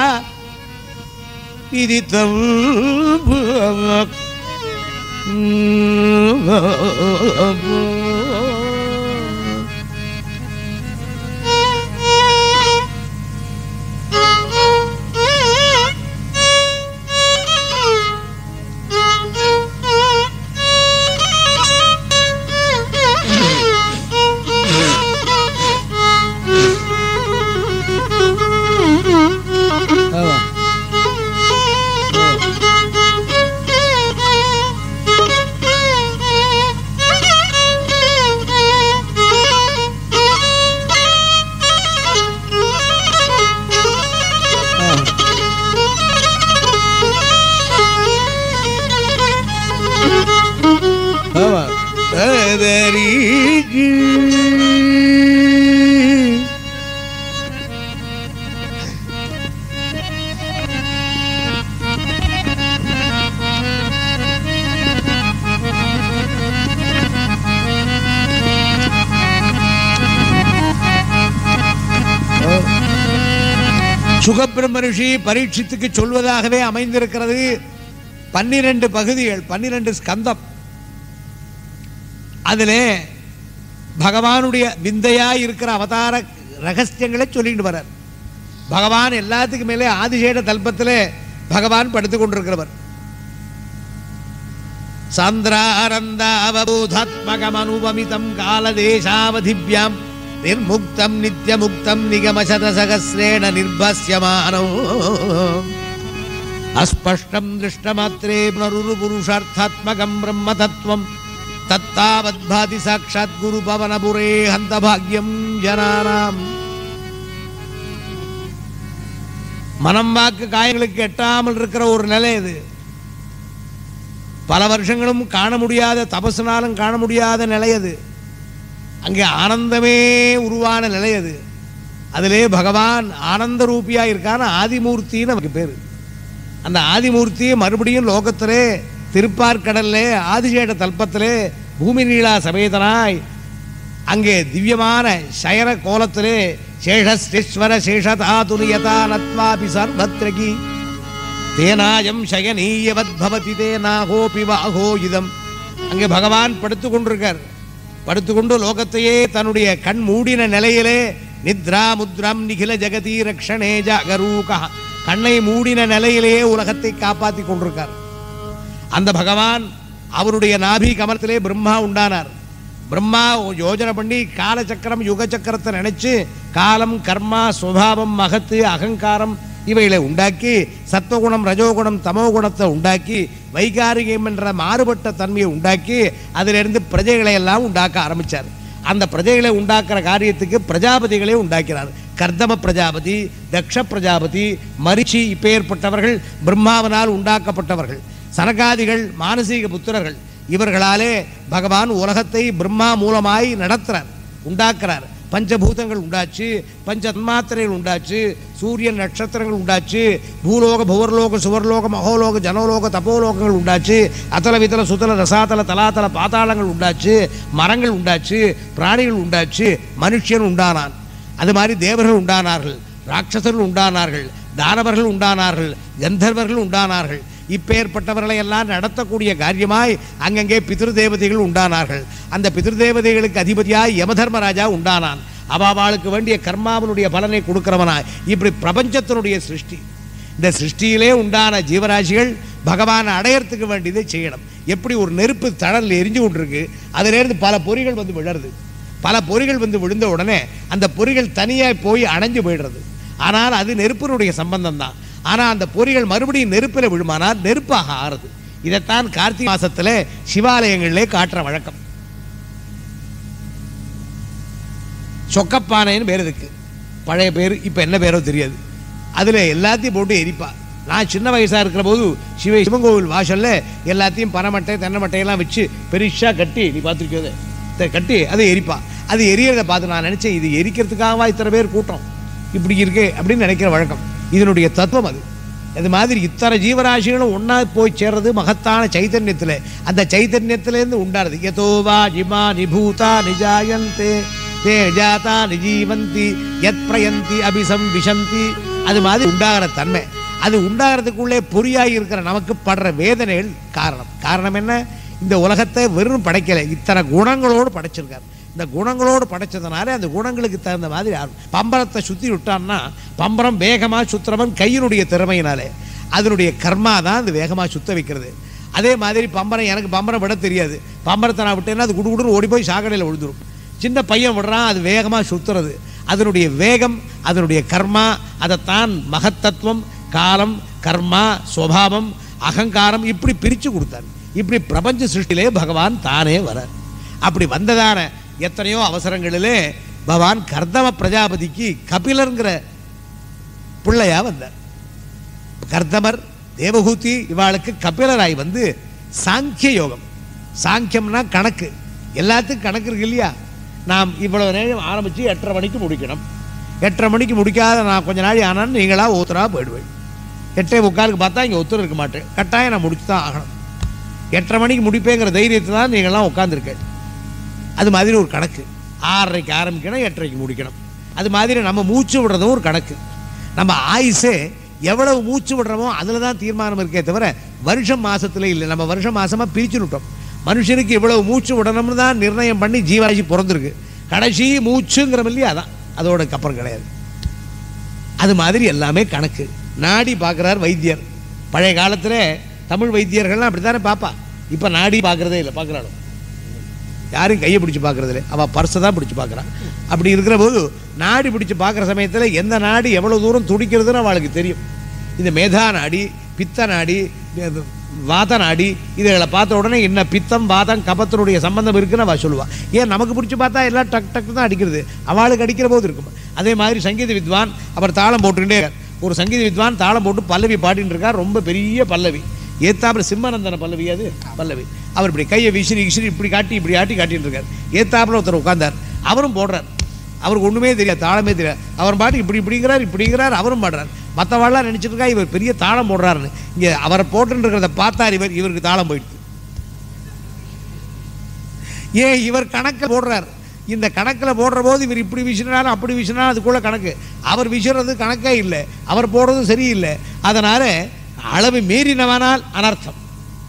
விதித்தம் சுகபிரம்ம ரிஷி பரீட்சித்துக்கு சொல்வதாகவே அமைந்திருக்கிறது பன்னிரண்டு பகுதிகள் பன்னிரண்டு ஸ்கந்தம் அதிலே பகவானுடைய விந்தையா இருக்கிற அவதார ரகசியங்களை சொல்லிட்டு வரார் பகவான் எல்லாத்துக்கும் மேலே ஆதிசேட தல்பத்திலே பகவான் படுத்துக் கொண்டிருக்கிறவர் சாந்திராரந்தாவபூதாத்மகமனுபமிதம் காலதேசாவதிவ்யாம் நிர்முக்தம் நித்யமுக்தம் நிகமசதசகசிரேண நிர்பஸ்யமானோ அஸ்பஷ்டம் திருஷ்டமாத்திரே புனருரு புருஷார்த்தாத்மகம் பிரம்ம தத்துவம் தத்தாவத்பாதி சாட்சாத் குரு பவனபுரே ஹந்த பாக்யம் ஜனானாம் மனம் வாக்கு காயங்களுக்கு எட்டாமல் இருக்கிற ஒரு நிலை இது பல வருஷங்களும் காண முடியாத தபசுனாலும் காண முடியாத நிலை அது அங்கே ஆனந்தமே உருவான நிலை அது அதிலே பகவான் ஆனந்த ரூபியா இருக்கான ஆதிமூர்த்தின்னு அவருக்கு பேர் அந்த ஆதிமூர்த்தி மறுபடியும் லோகத்திலே திருப்பார்கடல்லே ஆதிசேட தல்பத்திலே பூமி நீளா சமேதனாய் அங்கே திவ்யமான சயன கோலத்திலே சேஷஸ்வர சேஷதாதுரியதா நத்வாபி சர்வத்ரகி தேனாயம் சயனீயவத் பவதி தேனாகோபி வாகோ இதம் அங்கே பகவான் படுத்து கொண்டிருக்கார் படுத்துக்கொண்டு லோகத்தையே தன்னுடைய கண் மூடின நிலையிலே நித்ரா முத்ரம் நிகில ஜெகதி ரக்ஷணே ஜகரூகா கண்ணை மூடின நிலையிலேயே உலகத்தை காப்பாத்தி கொண்டிருக்கார் அந்த பகவான் அவருடைய நாபி கமலத்திலே பிரம்மா உண்டானார் பிரம்மா யோஜனை பண்ணி காலச்சக்கரம் யுக சக்கரத்தை நினைச்சு காலம் கர்மா சுபாவம் மகத்து அகங்காரம் இவைகளை உண்டாக்கி சத்துவகுணம் ரஜோகுணம் தமோகுணத்தை உண்டாக்கி வைகாரிகம் என்ற மாறுபட்ட தன்மையை உண்டாக்கி அதிலிருந்து பிரஜைகளை எல்லாம் உண்டாக்க ஆரம்பிச்சார் அந்த பிரஜைகளை உண்டாக்குற காரியத்துக்கு பிரஜாபதிகளே உண்டாக்கிறார் கர்தம பிரஜாபதி தக்ஷ பிரஜாபதி மரிஷி இப்பேற்பட்டவர்கள் பிரம்மாவனால் உண்டாக்கப்பட்டவர்கள் சனகாதிகள் மானசீக புத்திரர்கள் இவர்களாலே பகவான் உலகத்தை பிரம்மா மூலமாய் நடத்துறார் உண்டாக்குறார் பஞ்சபூதங்கள் உண்டாச்சு பஞ்ச தன்மாத்திரைகள் உண்டாச்சு சூரியன் நட்சத்திரங்கள் உண்டாச்சு பூலோக புவர்லோக சுவர்லோக மகோலோக ஜனோலோக தபோலோகங்கள் உண்டாச்சு அத்தல வித்தல சுத்தல ரசாத்தல தலாத்தல பாதாளங்கள் உண்டாச்சு மரங்கள் உண்டாச்சு பிராணிகள் உண்டாச்சு மனுஷன் உண்டானான் அது மாதிரி தேவர்கள் உண்டானார்கள் ராட்சசர்கள் உண்டானார்கள் தானவர்கள் உண்டானார்கள் கந்தர்வர்கள் உண்டானார்கள் இப்பேற்பட்டவர்களை எல்லாம் நடத்தக்கூடிய காரியமாய் அங்கங்கே பிதிரு தேவதைகள் உண்டானார்கள் அந்த பிதிரு தேவதைகளுக்கு அதிபதியாய் யமதர்மராஜா உண்டானான் அவாவாளுக்கு வேண்டிய கர்மாவனுடைய பலனை கொடுக்கிறவனாய் இப்படி பிரபஞ்சத்தினுடைய சிருஷ்டி இந்த சிருஷ்டியிலே உண்டான ஜீவராசிகள் பகவானை அடையறதுக்கு வேண்டியதை செய்யணும் எப்படி ஒரு நெருப்பு தழல் எரிஞ்சு கொண்டிருக்கு அதிலேருந்து பல பொறிகள் வந்து விழருது பல பொறிகள் வந்து விழுந்த உடனே அந்த பொறிகள் தனியாக போய் அணைஞ்சு போயிடுறது ஆனால் அது நெருப்பினுடைய சம்பந்தம் தான் ஆனால் அந்த பொறிகள் மறுபடியும் நெருப்பில் விழுமானால் நெருப்பாக ஆறுது இதைத்தான் கார்த்திகை மாசத்துல சிவாலயங்களிலே காட்டுற வழக்கம் சொக்கப்பானைன்னு பேர் இதுக்கு பழைய பேர் இப்போ என்ன பேரோ தெரியாது அதில் எல்லாத்தையும் போட்டு எரிப்பா நான் சின்ன வயசாக இருக்கிற போது சிவ சிவன் வாசல்ல எல்லாத்தையும் பனைமட்டை தென்னை மட்டையெல்லாம் வச்சு பெருசாக கட்டி நீ பார்த்துருக்கோது கட்டி அதை எரிப்பா அது எரியறதை பார்த்து நான் நினச்சேன் இது எரிக்கிறதுக்காகவா இத்தனை பேர் கூட்டம் இப்படி இருக்கு அப்படின்னு நினைக்கிற வழக்கம் இதனுடைய தத்துவம் அது அது மாதிரி இத்தனை ஜீவராசிகளும் ஒன்றா போய் சேர்றது மகத்தான சைத்தன்யத்தில் அந்த சைத்தன்யத்திலேருந்து உண்டானது யதோவா ஜிமா நிபூதா நிஜாயந்தே தே ஜாதா நிஜீவந்தி யத் பிரயந்தி அபிசம் விஷந்தி அது மாதிரி உண்டாகிற தன்மை அது உண்டாகிறதுக்குள்ளே பொறியாகி இருக்கிற நமக்கு படுற வேதனைகள் காரணம் காரணம் என்ன இந்த உலகத்தை வெறும் படைக்கலை இத்தனை குணங்களோடு படைச்சிருக்கார் இந்த குணங்களோடு படைச்சதுனால அந்த குணங்களுக்கு தகுந்த மாதிரி ஆகும் பம்பரத்தை சுற்றி விட்டான்னா பம்பரம் வேகமாக சுத்துறவன் கையினுடைய திறமையினாலே அதனுடைய கர்மா தான் அது வேகமாக சுத்த வைக்கிறது அதே மாதிரி பம்பரம் எனக்கு பம்பரம் விட தெரியாது பம்பரத்தை நான் விட்டேன்னா அது குடுகுடுன்னு ஓடி போய் சாக்கடையில் விழுந்துரும் சின்ன பையன் விடுறான் அது வேகமாக சுத்துறது அதனுடைய வேகம் அதனுடைய கர்மா அதைத்தான் மகத்தத்துவம் காலம் கர்மா சுவாவம் அகங்காரம் இப்படி பிரித்து கொடுத்தார் இப்படி பிரபஞ்ச சிருஷ்டியிலே பகவான் தானே வரார் அப்படி வந்ததான எத்தனையோ அவசரங்களிலே பகவான் கர்தம பிரஜாபதிக்கு கபிலருங்கிற பிள்ளையா வந்தார் கர்தமர் தேவகூதி இவாளுக்கு கபிலராய் வந்து சாங்கிய யோகம் சாங்கியம்னா கணக்கு எல்லாத்துக்கும் கணக்கு இருக்கு இல்லையா நாம் இவ்வளவு நேரம் ஆரம்பித்து எட்டரை மணிக்கு முடிக்கணும் எட்டரை மணிக்கு முடிக்காத நான் கொஞ்ச நாள் ஆனாலும் நீங்களாக ஒருத்தராக போயிடுவேன் எட்டே முக்காலுக்கு பார்த்தா இங்கே ஒத்துரு இருக்க மாட்டேன் கட்டாயம் நான் முடிச்சு தான் ஆகணும் எட்டரை மணிக்கு முடிப்பேங்கிற தைரியத்தை தான் நீங்களாம் உட்காந்துருக்கேன் அது மாதிரி ஒரு கணக்கு ஆறரைக்கு ஆரம்பிக்கணும் எட்டரைக்கு முடிக்கணும் அது மாதிரி நம்ம மூச்சு விடுறதும் ஒரு கணக்கு நம்ம ஆயுசே எவ்வளவு மூச்சு விடுறோமோ அதில் தான் தீர்மானம் இருக்கே தவிர வருஷம் மாசத்துல இல்லை நம்ம வருஷம் மாசமாக பிரிச்சு விட்டோம் மனுஷனுக்கு இவ்வளவு மூச்சு விடணும்னு தான் நிர்ணயம் பண்ணி ஜீவாஜி பிறந்திருக்கு கடைசி மூச்சுங்கிற இல்லையா அதான் அதோட அப்புறம் கிடையாது அது மாதிரி எல்லாமே கணக்கு நாடி பார்க்குறார் வைத்தியர் பழைய காலத்தில் தமிழ் வைத்தியர்கள்லாம் அப்படி தானே பார்ப்பா இப்போ நாடி பார்க்குறதே இல்லை பார்க்குறாளோ யாரும் கையை பிடிச்சி பார்க்குறதில்ல அவள் பர்ஸை தான் பிடிச்சி பார்க்குறான் அப்படி இருக்கிற போது நாடி பிடிச்சி பார்க்குற சமயத்தில் எந்த நாடி எவ்வளோ தூரம் துடிக்கிறதுன்னு அவளுக்கு தெரியும் இந்த மேதா நாடி பித்த நாடி இது வாத நாடி இதுகளை பார்த்த உடனே என்ன பித்தம் வாதம் கபத்தினுடைய சம்பந்தம் இருக்குன்னு அவள் சொல்லுவாள் ஏன் நமக்கு பிடிச்சி பார்த்தா எல்லாம் டக் டக் தான் அடிக்கிறது அவளுக்கு அடிக்கிற போது இருக்கும் அதே மாதிரி சங்கீத வித்வான் அவர் தாளம் போட்டுக்கிட்டே இருக்கார். ஒரு சங்கீத வித்வான் தாளம் போட்டு பல்லவி பாடிட்டு இருக்கார் ரொம்ப பெரிய பல்லவி ஏத்தாப்புல சிம்மநந்தன பல்லவி அது பல்லவி அவர் இப்படி கையை விசிறி விசிறி இப்படி காட்டி இப்படி ஆட்டி காட்டிட்டு இருக்கார் ஏத்தாப்புல ஒருத்தர் உட்கார்ந்தார் அவரும் போடுறார் அவருக்கு ஒன்றுமே தெரியாது தாளமே தெரியாது அவர் பாட்டு இப்படி இப்படிங்கிறார் இப்படிங்கிறார் அவரும் பாடுறார் மற்றவாள்லாம் நினைச்சிட்டு இருக்கா இவர் பெரிய தாளம் போடுறாருன்னு இங்கே அவரை போட்டுன்னு இருக்கிறத பார்த்தார் இவர் இவருக்கு தாளம் போயிடுது ஏன் இவர் கணக்கில் போடுறார் இந்த கணக்கில் போடுற போது இவர் இப்படி வீசினாலும் அப்படி வீசினாலும் அதுக்குள்ள கணக்கு அவர் வீசுறது கணக்கே இல்லை அவர் போடுறதும் சரியில்லை அதனால அளவு மீறினவனால் அனர்த்தம்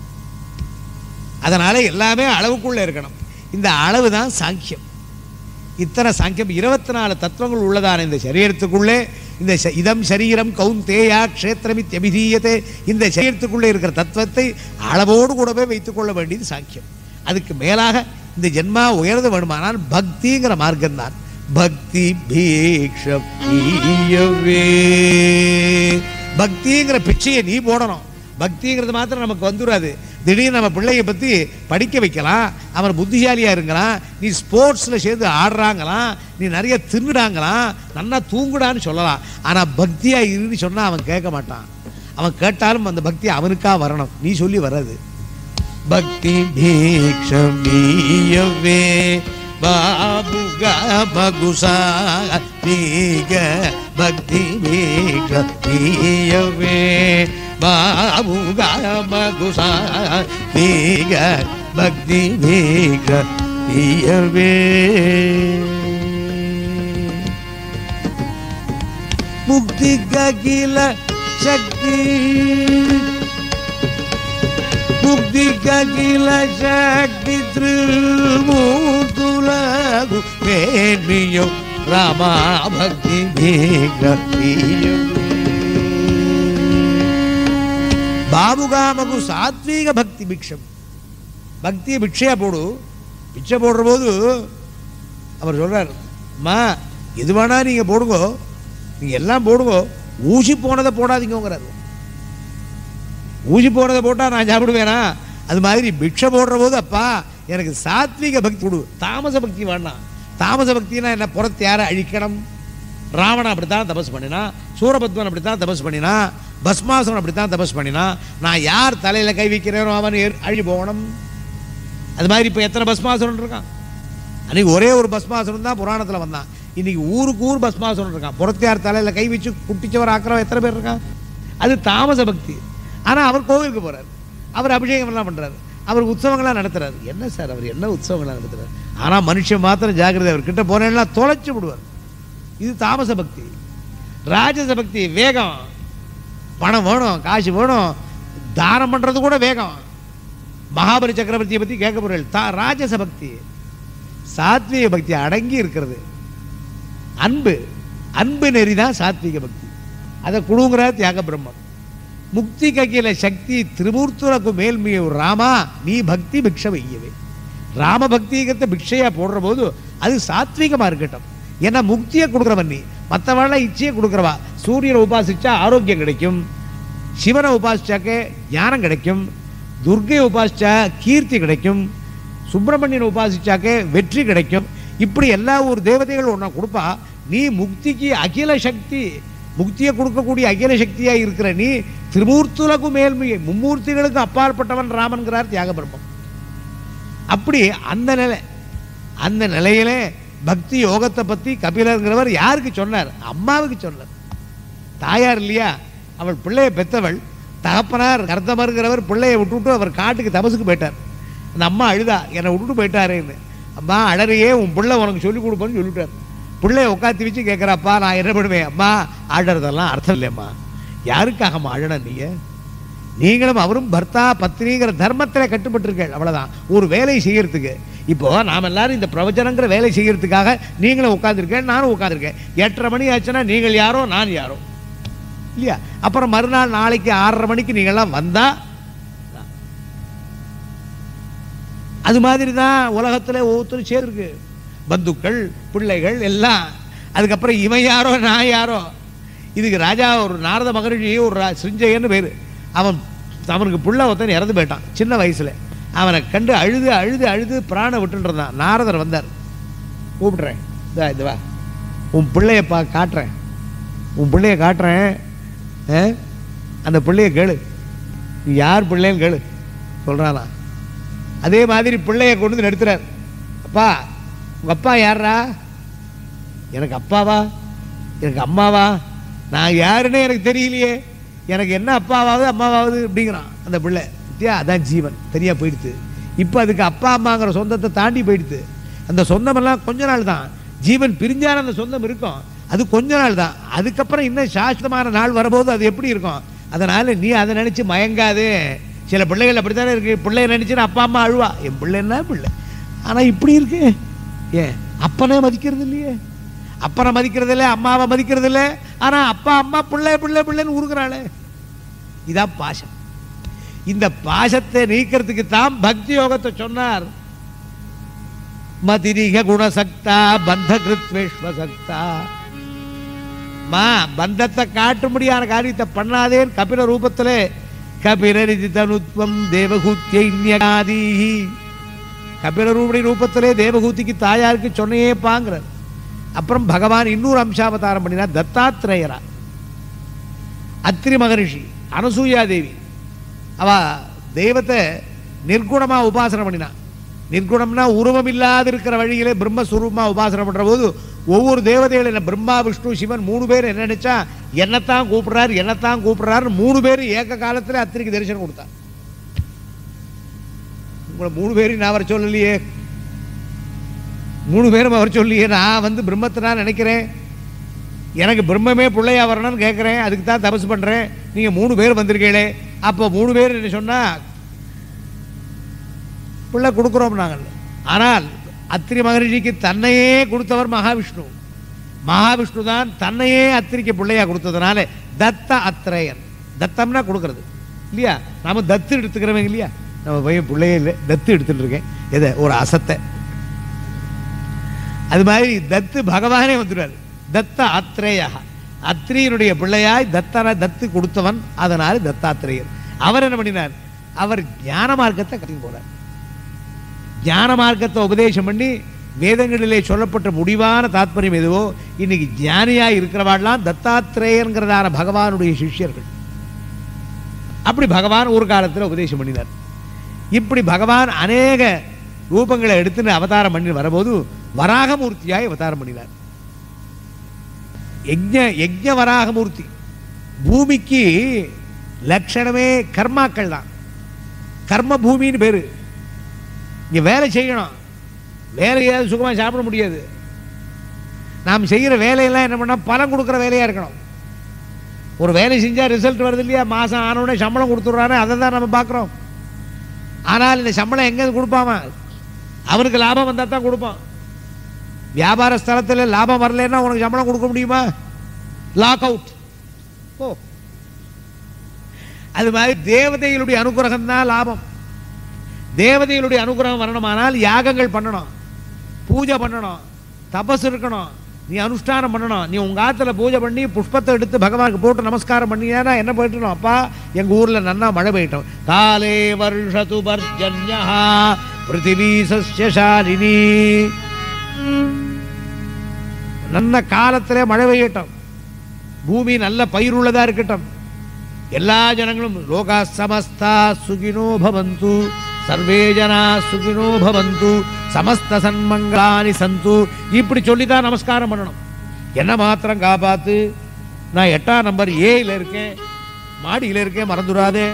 அதனால எல்லாமே அளவுக்குள்ள இருக்கணும் இந்த அளவு தான் சாங்கியம் இத்தனை சாங்கியம் இருபத்தி நாலு தத்துவங்கள் உள்ளதான இந்த சரீரத்துக்குள்ளே இந்த ச- இதம் சரீரம் கௌந்தேயா க்ஷேத்திரமித்யபிதீயத்தை இந்த சரீரத்துக்குள்ளே இருக்கிற தத்துவத்தை அளவோடு கூடவே வைத்துக்கொள்ள வேண்டியது சாங்கியம் அதுக்கு மேலாக இந்த ஜென்மா உயர்ந்து வேணுமானால் பக்திங்கிற மார்க்கம்தான் பக்தி பீக்ஷம் ஈயவே. பக்திங்கிற பிச்சையை நீ போடணும் பக்திங்கிறது மாத்திரம் நமக்கு வந்துடாது திடீர்னு நம்ம பிள்ளைய பற்றி படிக்க வைக்கலாம் அவன் புத்திசாலியாக இருங்களாம் நீ ஸ்போர்ட்ஸில் சேர்ந்து ஆடுறாங்களாம் நீ நிறைய தின்னுடாங்களாம் நல்லா தூங்குடான்னு சொல்லலாம் ஆனால் பக்தியாக இருன்னு சொன்னால் அவன் கேட்க மாட்டான் அவன் கேட்டாலும் அந்த பக்தி அவனுக்கா வரணும் நீ சொல்லி வராது பக்தி பீக்ஷமீயவே பாபுக பகுசா நீக பக்தி பீக்ஷமீயவே பாபுக பகுசா நீக பக்தி பீக்ஷமீயவே முக்தி ககில சக்தி ముక్తి కగిల శక్తి త్రిమూర్తులకు వేణియం రామా భక్తి బాబుగామకు సాత్విక భక్తి భిక్షం பக்தி பிக்ஷையா போடு பிச்சை போடுற போது அவர் சொல்றார் அம்மா எது வேணா நீங்க போடுங்க நீங்க எல்லாம் போடுங்க ஊசி போனதை போடாதீங்கிறாரு ஊசி போடுறதை போட்டால் நான் சாப்பிடுவேனா அது மாதிரி பிக்ஷை போடுற போது அப்பா எனக்கு சாத்விக பக்தி கொடு தாமச பக்தி வேண்டாம் தாமச பக்தினா என்ன புறத்து யாரை அழிக்கணும் ராவணன் அப்படித்தான் தபஸ் பண்ணினா சூரபத்மன் அப்படித்தான் தபஸ் பண்ணினா பஸ்மாசுரன் அப்படித்தான் தபஸ் பண்ணினா நான் யார் தலையில் கை வைக்கிறேனோ அவன் ஏற்- அழி போகணும் அது மாதிரி இப்போ எத்தனை பஸ்மாசுரன் இருக்கான் அன்னைக்கு ஒரே ஒரு பஸ்மாசுரன் தான் புராணத்தில் வந்தான் இன்னைக்கு ஊருக்கு ஊர் பஸ்மாசுரன் இருக்கான் புறத்தியார் தலையில் கை வச்சு குட்டிச்சவர் ஆக்கிறவன் எத்தனை பேர் இருக்கான் அது தாமச பக்தி ஆனால் அவர் கோவிலுக்கு போறார் அவர் அபிஷேகம் எல்லாம் பண்றாரு அவர் உற்சவங்களாம் நடத்துறாரு என்ன சார் அவர் என்ன உற்சவங்களாம் நடத்துறாரு ஆனால் மனுஷன் மாத்திரம் ஜாக்கிரதை அவர் கிட்ட போனேன்னா தொலைச்சு விடுவார் இது தாமச பக்தி ராஜச பக்தி வேகம் பணம் வேணும் காசு வேணும் தானம் பண்றது கூட வேகம் மகாபலி சக்கரவர்த்தியை பத்தி கேட்க போறீர்கள் தா ராஜச பக்தி சாத்விக பக்தி அடங்கி இருக்கிறது அன்பு அன்பு நெறி தான் சாத்விக பக்தி அதை குழுங்குற தியாக பிரம்மம் முக்தி கக்கில சக்தி திரிமூர்த்துలకు மேல்மிய ராமா நீ பக்தி பிக்ஷ வையவே ராம பக்திங்கிறத பிக்ஷையா போடுற போது அது சாத்விகமா இருக்கட்டும் ஏன்னா முக்தியை கொடுக்குறவன் நீ மற்றவெல்லாம் இச்சையை கொடுக்குறவா சூரியனை உபாசிச்சா ஆரோக்கியம் கிடைக்கும் சிவனை உபாசிச்சாக்க ஞானம் கிடைக்கும் துர்க்கையை உபாசிச்சா கீர்த்தி கிடைக்கும் சுப்பிரமணியனை உபாசிச்சாக்க வெற்றி கிடைக்கும் இப்படி எல்லா ஒரு தேவதைகள் ஒன்றா கொடுப்பா நீ முக்திக்கு அகில சக்தி முக்தியை கொடுக்கக்கூடிய அகில சக்தியா இருக்கிற நீ திருமூர்த்துலகு மேல்மையை மும்மூர்த்திகளுக்கு அப்பாற்பட்டவன் ராமன்கிறார் தியாக பிரம்மம் அப்படி அந்த நிலை அந்த நிலையிலே பக்தி யோகத்தை பத்தி கபிலருங்கிறவர் யாருக்கு சொன்னார் அம்மாவுக்கு சொன்னார் தாயார் இல்லையா அவள் பிள்ளையை பெத்தவள் தகப்பனார் கர்த்தமருங்கிறவர் பிள்ளையை விட்டுவிட்டு அவர் காட்டுக்கு தபசுக்கு போயிட்டார் அந்த அம்மா அழுதா என்னை விட்டுட்டு போயிட்டாரேன்னு அம்மா அழறையே உன் பிள்ளை உனக்கு சொல்லிக் கொடுப்பேன்னு சொல்லிட்டார் பிள்ளைய உட்காத்தி வச்சு கேட்குறாப்பா நான் என்ன பண்ணுவேன் அம்மா ஆடுறதெல்லாம் அர்த்தம் இல்லையம்மா யாருக்காகம்மா அழணும் நீங்க நீங்களும் அவரும் பர்த்தா பத்னிங்கிற தர்மத்தில் கட்டுப்பட்டிருக்கீர்கள் அவ்வளவுதான் ஒரு வேலை செய்யறதுக்கு இப்போ நாம் எல்லாரும் இந்த பிரவச்சனங்கிற வேலை செய்யறதுக்காக நீங்களும் உட்காந்துருக்கேன் நானும் உட்காந்துருக்கேன் எட்டரை மணி ஆச்சுன்னா நீங்கள் யாரோ நான் யாரோ இல்லையா அப்புறம் மறுநாள் நாளைக்கு ஆறரை மணிக்கு நீங்கள்லாம் வந்தா அது மாதிரி தான் உலகத்தில் ஒவ்வொருத்தரும் சேர்ருக்கு பந்துக்கள் பிள்ளைகள் எல்லாம் அதுக்கப்புறம் இவன் யாரோ நான் யாரோ இதுக்கு ராஜா ஒரு நாரத மகரிஷி ஒரு ரா- சிருஞ்சயன்னு பேர் அவன் அவனுக்கு புள்ள ஒருத்தன் இறந்து போயிட்டான் சின்ன வயசில் அவனை கண்டு அழுது அழுது அழுது பிராண விட்டுட்டு இருந்தான் நாரதர் வந்தார் கூப்பிடுறேன் இதா இது வா உன் பிள்ளைய பா காட்டுறேன் உன் பிள்ளைய காட்டுறேன் ஆ? அந்த பிள்ளைய கேளு நீ யார் பிள்ளைன்னு கேளு சொல்கிறானா அதே மாதிரி பிள்ளைய கொண்டு வந்து நிறுத்துறார் அப்பா உங்கள் அப்பா யாரா எனக்கு அப்பாவா எனக்கு அம்மாவா நான் யாருன்னே எனக்கு தெரியலையே எனக்கு என்ன அப்பாவாவது அம்மாவாவது அப்படிங்கிறான் அந்த பிள்ளை வித்தியா அதான் ஜீவன் தனியாக போயிடுது இப்போ அதுக்கு அப்பா அம்மாங்கிற சொந்தத்தை தாண்டி போயிடுது அந்த சொந்தமெல்லாம் கொஞ்ச நாள் தான் ஜீவன் பிரிஞ்சான அந்த சொந்தம் இருக்கும் அது கொஞ்ச நாள் தான் அதுக்கப்புறம் இன்னும் சாஸ்வதமான நாள் வரும்போது அது எப்படி இருக்கும் அதனால நீ அதை நினைச்சு மயங்காதே சில பிள்ளைகள் அப்படித்தானே இருக்கு பிள்ளைய நினைச்சு அப்பா அம்மா அழுவா என் பிள்ளை என்ன பிள்ளை ஆனா இப்படி இருக்கு ஏன் அப்பனே மதிக்கிறது இல்லையே அப்பனை மதிக்கிறது இல்லை அம்மாவை மதிக்கிறது இல்லை ஆனா அப்பா அம்மா பிள்ளை பிள்ளை பிள்ளைன்னு உருகுறாளே இதான் பாசம் இந்த பாசத்தை நீக்கிறதுக்கு தான் பக்தி யோகத்தை சொன்னார் மதிரிக குணசக்தா பந்த கிருத்வேஷ்வசக்தா மா பந்தத்தை காட்டும்படியான காரியத்தை பண்ணாதேன்னு கபில ரூபத்திலே கபிலரிதி தனுத்வம் தேவகூத்தியன்யகாதி கபிலரூபடி ரூபத்திலே தேவகூதிக்கு தாயாருக்கு சொன்னையே பாங்கிறார் அப்புறம் பகவான் இன்னொரு அம்சாவதாரம் பண்ணினார் தத்தாத்திரேயரா அத்திரி மகரிஷி அனசூயா தேவி அவ தெய்வத்தை நிர்குணமா உபாசனை பண்ணினா நிர்குணம்னா உருவம் இல்லாத இருக்கிற வழியிலே பிரம்மஸ்வரூபமா உபாசனை பண்ற போது ஒவ்வொரு தேவதைகள் என்ன பிரம்மா விஷ்ணு சிவன் மூணு பேர் என்ன நினைச்சா என்னத்தான் கூப்பிடுறாரு என்னத்தான் கூப்பிடுறாரு மூணு பேர் ஏக காலத்துல அத்திரிக்கு தரிசனம் கொடுத்தா உங்களை மூணு பேரையும் நான் வர சொல்லலையே மூணு பேரும் அவர் சொல்லியே நான் வந்து பிரம்மத்தை நான் நினைக்கிறேன் எனக்கு பிரம்மமே பிள்ளையா வரணும்னு கேட்குறேன் அதுக்கு தான் தபசு பண்ணுறேன் நீங்கள் மூணு பேர் வந்திருக்கீங்களே அப்போ மூணு பேர் என்ன சொன்னால் பிள்ளை கொடுக்குறோம் நாங்கள் ஆனால் அத்திரி மகரிஷிக்கு தன்னையே கொடுத்தவர் மகாவிஷ்ணு மகாவிஷ்ணு தான் தன்னையே அத்திரிக்கு பிள்ளையா கொடுத்ததுனால தத்த அத்திரேயன் தத்தம்னா கொடுக்கறது இல்லையா நாம தத்து எடுத்துக்கிறவங்க இல்லையா நம்ம பையன் பிள்ளையே இல்லை தத்து எடுத்துட்டு இருக்கேன் எதை ஒரு அசத்தை அது மாதிரி தத்து பகவானே வந்துடுவார் தத்த அத்ரேயா அத்ரியனுடைய பிள்ளையாய் தத்தன தத்து கொடுத்தவன் அதனால் தத்தாத்திரேயர் அவர் என்ன பண்ணினார் அவர் ஞான மார்க்கத்தை கட்டி போனார் ஞான மார்க்கத்தை உபதேசம் பண்ணி வேதங்களிலே சொல்லப்பட்ட முடிவான தாத்பரியம் எதுவோ இன்னைக்கு ஞானியா இருக்கிறவாள்லாம் தத்தாத்திரேயங்கிறதான பகவானுடைய சிஷ்யர்கள் அப்படி பகவான் ஒரு காலத்தில் உபதேசம் பண்ணினார் இப்படி பகவான் அநேக ரூபங்களை எடுத்துன்னு அவதாரம் பண்ணி வரும்போது வராகமூர்த்தியாய் அவதாரம் பண்ணினார் யஜ்ஞ யஜ்ஞ வராகமூர்த்தி பூமிக்கு லட்சணமே கர்மாக்கள் தான் கர்ம பூமின்னு பேரு இங்க வேலை செய்யணும் வேலையாவது சுகமா சாப்பிட முடியாது நாம் செய்கிற வேலையெல்லாம் என்ன பண்ணா பலன் கொடுக்குற வேலையா இருக்கணும் ஒரு வேலை செஞ்சா ரிசல்ட் வருது இல்லையா மாசம் ஆனவுடனே சம்பளம் கொடுத்துட்றாரு அதை தான் நம்ம பார்க்குறோம் ஆனால் இந்த சம்பளம் எங்க கொடுப்பாமா அவனுக்கு லாபம் வந்தா தான் கொடுப்பான் வியாபார ஸ்தலத்தில் லாபம் வரலைன்னா உனக்கு சம்பளம் கொடுக்க முடியுமா லாக் அவுட் ஓ அது மாதிரி தேவதைகளுடைய அனுகிரகம் தான் லாபம் தேவதைகளுடைய அனுகிரகம் வரணுமானால் யாகங்கள் பண்ணணும் பூஜை பண்ணணும் தபஸ் இருக்கணும் நீ அனுஷ்டானம் பண்ணணும் நீ உங்க ஆத்துல பூஜை பண்ணி புஷ்பத்தை எடுத்து பகவானுக்கு போட்டு நமஸ்காரம் பண்ணினா என்ன போயிட்டணும் அப்பா எங்க ஊர்ல நன்னா மழை பெய்யட்டும் காலே வருஷது பர்ஜன்யா பிருத்திவி சஸ்யசாலினி நல்ல காலத்திலே மழை பெய்யட்டும் பூமி நல்ல பயிருள்ளதா இருக்கட்டும் எல்லா ஜனங்களும் லோகா சமஸ்தா சுகினோ பவந்து சர்வே ஜனா சுகினோ பவந்து சமஸ்த சன்மங்களானி சந்து இப்படி சொல்லிதான் நமஸ்காரம் பண்ணணும் என்ன மாத்திரம் காப்பாத்து நான் எட்டாம் நம்பர் ஏல இருக்கேன் மாடியில இருக்கேன் மறந்துடாதே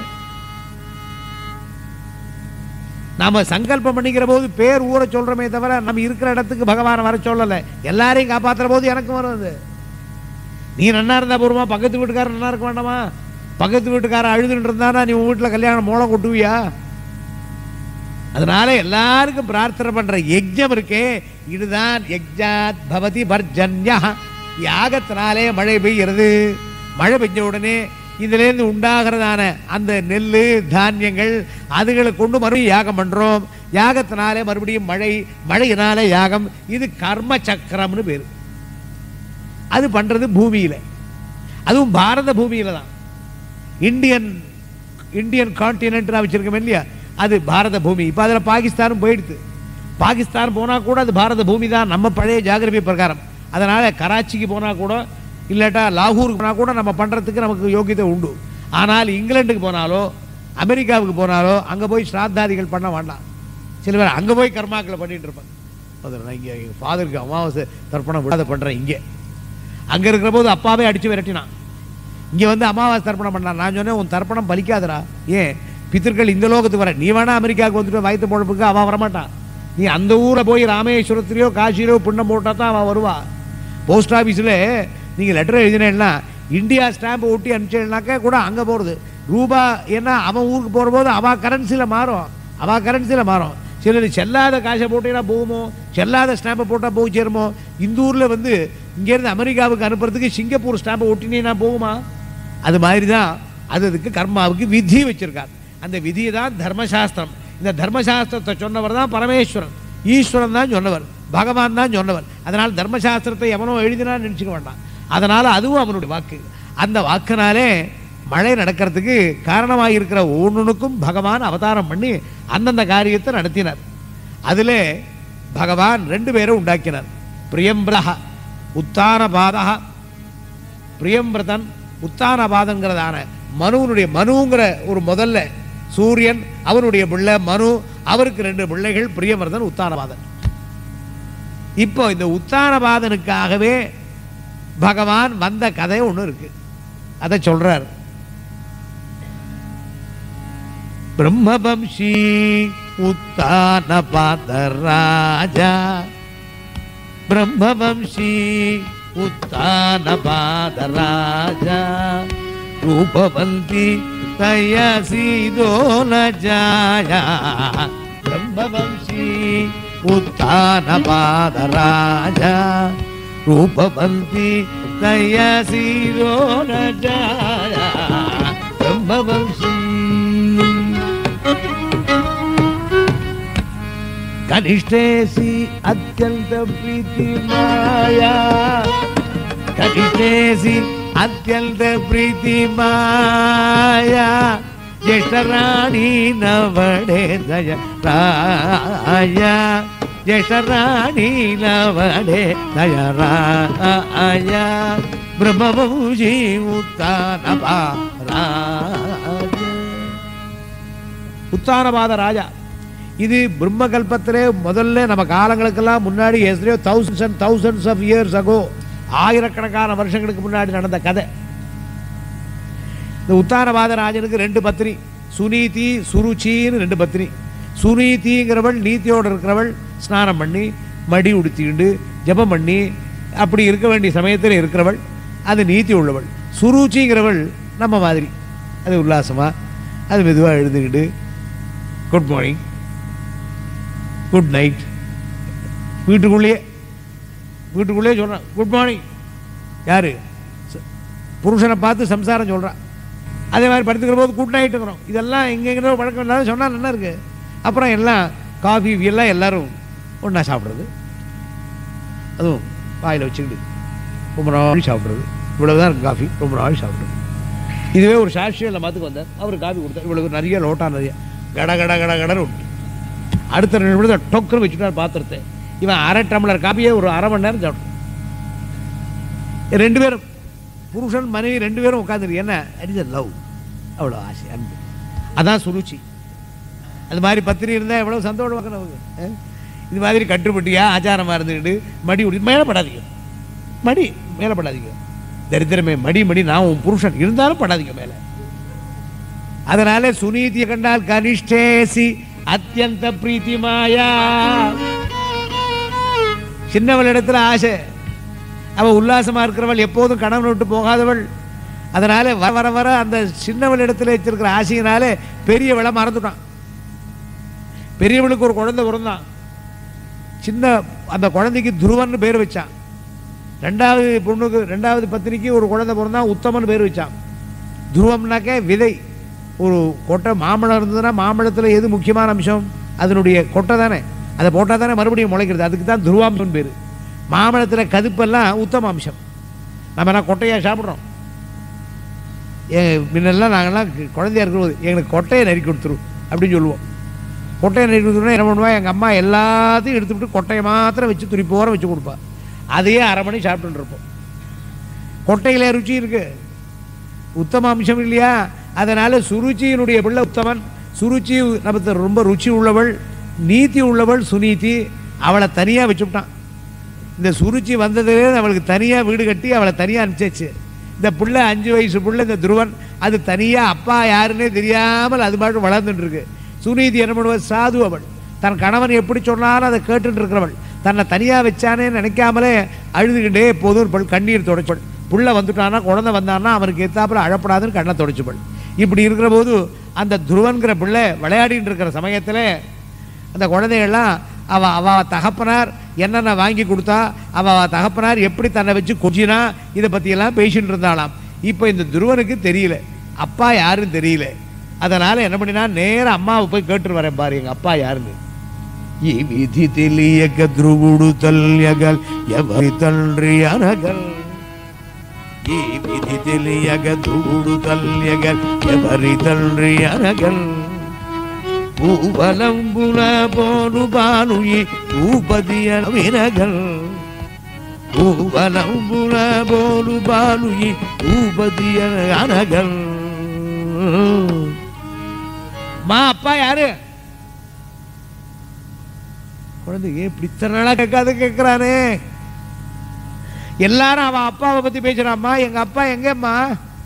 நாம சங்கல்பம் பண்ணிக்கிற போது பேர் ஊரை சொல்றோமே தவிர நம்ம இருக்கிற இடத்துக்கு பகவானை வர சொல்லலை எல்லாரையும் காப்பாத்துற போது எனக்கும் வரும் அது நீ நன்னா இருந்தா போருமா பக்கத்து வீட்டுக்காரன் நல்லா இருக்க வேண்டாமா பக்கத்து வீட்டுக்காரன் அழுதுன்னு இருந்தானா நீ உன் வீட்டில் கல்யாணம் மூலம் கொட்டுவியா அதனால எல்லாருக்கும் பிரார்த்தனை பண்ற யஜ்ஞம் இருக்கே இதுதான் யஜ்ஞாத் பவதி பர்ஜன்யா யாகத்தினாலே மழை பெய்கிறது மழை பெஞ்ச உடனே இதிலேருந்து உண்டாகிறதான அந்த நெல் தானியங்கள் அதுகளை கொண்டு மறுபடியும் யாகம் பண்றோம் யாகத்தினாலே மறுபடியும் மழை மழையினாலே யாகம் இது கர்ம சக்கரம்னு பேரு அது பண்றது பூமியில அதுவும் பாரத பூமியில தான் இந்தியன் இந்தியன் கான்டினென்ட் வச்சிருக்கோம் இல்லையா அது பாரத பூமி இப்போ அதில் பாகிஸ்தானும் போயிடுது பாகிஸ்தான் போனால் கூட அது பாரத பூமி தான் நம்ம பழைய ஜாகிரபி பிரகாரம் அதனால் கராச்சிக்கு போனால் கூட இல்லாட்டா லாகூருக்கு போனால் கூட நம்ம பண்ணுறதுக்கு நமக்கு யோகியதை உண்டு ஆனால் இங்கிலாந்துக்கு போனாலோ அமெரிக்காவுக்கு போனாலோ அங்கே போய் ஸ்ராத்தாதிகள் பண்ண வேண்டாம் சில பேர் அங்கே போய் கர்மாக்களை பண்ணிட்டு இருப்பாங்க அதில் நான் இங்கே எங்கள் ஃபாதருக்கு அமாவாசை தர்ப்பணம் விடாத பண்ணுறேன் இங்கே அங்கே இருக்கிற போது அப்பாவே அடித்து விரட்டினான் இங்கே வந்து அமாவாசை தர்ப்பணம் பண்ணான் நான் சொன்னேன் உன் தர்ப்பணம் பலிக்காதடா ஏன் பித்தர்கள் இந்த லோகத்துக்கு வர நீ வேணா அமெரிக்காவுக்கு வந்துட்டு வயிற்று பொழப்புக்கு அவன் வரமாட்டான் நீ அந்த ஊரை போய் ராமேஸ்வரத்துலையோ காசியிலோ புண்ணம் போட்டால் தான் அவன் வருவா போஸ்ட் ஆஃபீஸில் நீங்கள் லெட்டர் எழுதினேன்னா இந்தியா ஸ்டாம்பை ஒட்டி அனுப்பிச்சேன்னாக்கா கூட அங்கே போகிறது ரூபா ஏன்னா அவன் ஊருக்கு போகிற போது அவன் கரன்சியில் மாறும் அவன் கரன்சியில் மாறும் சிலர் செல்லாத காசை போட்டீங்கன்னா போகுமோ செல்லாத ஸ்டாம்பை போட்டால் போய் சேருமோ இந்த ஊரில் வந்து இங்கேருந்து அமெரிக்காவுக்கு அனுப்புறதுக்கு சிங்கப்பூர் ஸ்டாம்பை ஒட்டினீங்கன்னா போகுமா அது மாதிரி தான் அது அதுக்கு கர்மாவுக்கு விதி வச்சிருக்கார் அந்த விதியை தான் தர்மசாஸ்திரம் இந்த தர்மசாஸ்திரத்தை சொன்னவர் தான் பரமேஸ்வரன் ஈஸ்வரன் தான் சொன்னவர் பகவான் தான் சொன்னவர் அதனால் தர்மசாஸ்திரத்தை எவனோ எழுதினான்னு நினச்சிக்க வேண்டாம் அதனால் அதுவும் அவனுடைய வாக்கு அந்த வாக்குனாலே மழை நடக்கிறதுக்கு காரணமாக இருக்கிற ஒவ்வொன்றுக்கும் பகவான் அவதாரம் பண்ணி அந்தந்த காரியத்தை நடத்தினார் அதில் பகவான் ரெண்டு பேரை உண்டாக்கினார் பிரியம்பிரஹ உத்தானபாதா பிரியம்பிரதன் உத்தானபாதங்கிறதான மனுவனுடைய மனுங்கிற ஒரு முதல்ல சூரியன் அவனுடைய பிள்ளை மனு அவருக்கு ரெண்டு பிள்ளைகள் பிரியம்பிரதன் உத்தானபாதன் இப்போ இந்த உத்தானபாதனுக்காகவே பகவான் வந்த கதை ஒன்று இருக்கு அதை சொல்றார் பிரம்மவம்சி உத்தானபாத ராஜா பிரம்மவம்சி உத்தானபாத ராஜா ரூபவந்தி தயசீதோ ந ஜாயா பிரம்மவம்சி உத்தானபாத ராஜா ரூபவந்தி தயசீதோ ந ஜாயா பிரம்மவம்சி कनिष्ठेसि अत्यन्त प्रीतिमाया कनिष्ठेसि अत्यन्त प्रीतिमाया ज्येष्ठराणी नवडे दय राया ज्येष्ठराणी नवडे दय राया ब्रह्मवंशी उत्तानपा ராஜ உத்தானபாத ராஜா இது பிரம்ம கல்பத்திலே முதல்ல நம்ம காலங்களுக்கெல்லாம் முன்னாடி எஸ்ரேயோ thousands and thousands of years ago ஆயிரக்கணக்கான வருஷங்களுக்கு முன்னாடி நடந்த கதை இந்த உத்தானபாத ராஜனுக்கு ரெண்டு பத்னி சுனீதி சுருச்சின்னு ரெண்டு பத்னி சுனீதிங்கிறவள் நீதியோடு இருக்கிறவள் ஸ்நானம் பண்ணி மடி உடுத்திக்கிண்டு ஜெபம் பண்ணி அப்படி இருக்க வேண்டிய சமயத்தில் இருக்கிறவள் அது நீதி உள்ளவள் சுருச்சிங்கிறவள் நம்ம மாதிரி அது உல்லாசமாக அது மெதுவாக எழுதுக்கிட்டு குட் மார்னிங் குட் நைட் வீட்டுக்குள்ளேயே வீட்டுக்குள்ளேயே சொல்கிறான் குட் மார்னிங் யார் புருஷனை பார்த்து சம்சாரம் சொல்கிறான் அதே மாதிரி படுத்துக்கிற போது குட் நைட்டுங்கிறோம் இதெல்லாம் எங்கெங்கிற பழக்கம் இல்லாத சொன்னால் நல்லா இருக்கு அப்புறம் எல்லாம் காஃபி எல்லாம் எல்லாரும் ஒன்றா சாப்பிட்றது அதுவும் வாயில் வச்சுக்கிட்டு ரொம்ப நாள் சாப்பிட்றது இவ்வளவுதான் இருக்கு காஃபி ரொம்ப நாள் சாப்பிட்றது இதுவே ஒரு சாட்சியம் மாத்துக்கு வந்தார் அவர் காஃபி கொடுத்தார் இவ்வளவு நிறைய லோட்டா நிறைய கட கட கட கடன்னு விட்டு அடுத்த ரெண்டு நிமிடத்தில் டொக்குன்னு வச்சுட்டார் பாத்திரத்தை இவன் அரை டம்ளர் காப்பியே ஒரு அரை மணி நேரம் சாப்பிடும் ரெண்டு பேரும் புருஷன் மனைவி ரெண்டு பேரும் உட்காந்துருக்கு என்ன அடித லவ் அவ்வளோ ஆசை அன்பு அதான் சுருச்சி அது மாதிரி பத்திரி இருந்தால் எவ்வளோ சந்தோஷம் பார்க்கணும் அவங்க அஹ்? இது மாதிரி கட்டுப்பட்டியா ஆச்சாரமாக இருந்துக்கிட்டு மடி உடி மேலே படாதீங்க மடி மேலே படாதீங்க தரித்திரமே மடி மடி நான் உன் புருஷன் இருந்தாலும் படாதீங்க மேலே அதனால சுனீதியை கண்டால் கனிஷ்டேசி அத்தியந்த பிரீத்தி மாயா சின்னவள் இடத்துல ஆசை அவ உல்லாசமா இருக்கிறவள் எப்போதும் கணவன் விட்டு போகாதவள் அதனால வர வர வர அந்த சின்னவள் இடத்துல வச்சிருக்கிற ஆசையினாலே பெரியவளை மறந்துட்டான் பெரியவளுக்கு ஒரு குழந்தை பிறந்தான் சின்ன அந்த குழந்தைக்கு துருவன் பேர் வச்சான் ரெண்டாவது பொண்ணுக்கு ரெண்டாவது பத்தினிக்கு ஒரு குழந்தை பிறந்தான் உத்தமன் பேர் வச்சான் துருவம்னாக்க விதை ஒரு கொட்டை மாம்பழம் இருந்ததுன்னா மாம்பழத்தில் எது முக்கியமான அம்சம் அதனுடைய கொட்டை தானே அதை போட்டால் தானே மறுபடியும் முளைக்கிறது அதுக்கு தான் துருவாம்சம் பேர் மாம்பழத்தில் கதுப்பெல்லாம் உத்தம அம்சம் நம்ம எல்லாம் கொட்டையாக சாப்பிட்றோம் ஏ முன்னெல்லாம் நாங்கள்லாம் குழந்தையா இருக்கிறபோது எங்களுக்கு கொட்டையை நறுக்கி கொடுத்துரு அப்படின்னு சொல்லுவோம் கொட்டையை நறுக்கி கொடுத்துருன்னா என்ன பண்ணுவா எங்கள் அம்மா எல்லாத்தையும் எடுத்துவிட்டு கொட்டையை மாத்திரம் வச்சு துணிப்போர வச்சு கொடுப்பா அதையே அரை மணி சாப்பிட்டுட்டு இருப்போம் கொட்டையில ருச்சி இருக்கு உத்தம அம்சம் இல்லையா அதனால சுருச்சியினுடைய பிள்ளை உத்தமன் சுருச்சி நமக்கு ரொம்ப ருச்சி உள்ளவள் நீதி உள்ளவள் சுனீதி அவளை தனியாக வச்சுவிட்டான் இந்த சுருச்சி வந்ததுலே அவளுக்கு தனியாக வீடு கட்டி அவளை தனியாக அனுப்பிச்சாச்சு இந்த புள்ள அஞ்சு வயசு புள்ள இந்த துருவன் அது தனியாக அப்பா யாருன்னே தெரியாமல் அது பாட்டு வளர்ந்துட்டு இருக்கு சுனீதி என்ன பண்ணுவா சாது அவள் தன் கணவன் எப்படி சொன்னாலும் அதை கேட்டுட்டு இருக்கிறவள் தன்னை தனியாக வச்சானே நினைக்காமலே அழுதுகிட்டே எப்போதும் இருப்பள் கண்ணீர் தொடச்சவள் புள்ள வந்துட்டானா குழந்தை வந்தான்னா அவனுக்கு எத்தாப்புல அழப்படாதுன்னு கண்ணை தொடச்சுப்பள் இப்படி இருக்கிற போது அந்த துருவன்கிற பிள்ளை விளையாடிட்டு இருக்கிற சமயத்தில் அந்த குழந்தைகள்லாம் அவ அவ தகப்பனார் என்னென்ன வாங்கி கொடுத்தா அவ அவ தகப்பனார் எப்படி தன்னை வச்சு கொஞ்சினா இதை பற்றியெல்லாம் பேசிட்டு இருந்தாளாம் இப்போ இந்த துருவனுக்கு தெரியல அப்பா யாருன்னு தெரியல அதனால் என்ன பண்ணினா நேரா அம்மாவை போய் கேட்டுட்டு வரேன் பாரு எங்கள் அப்பா யாருன்னு ఈ విధి తెలియక ధ్రువుడు తల్యగల్ ఎవరి తండ్రి అనగల్ ఈ విధి తెలియగ దూడు తల్యగ ఎవరి తండ్రి అనగల్ పూవలంబుల పోను బాను ఈ భూపతి అన వినగల్ பூவலம்புல போலு பாலுயி பூபதிய அனகல் மா அப்பா யாரு குழந்தை ஏன் இப்படி இத்தனை நாளா கேட்காத கேட்கிறானே எல்லாரும் அவன் அப்பாவை பத்தி பேசுறாம்மா எங்க அப்பா எங்கம்மா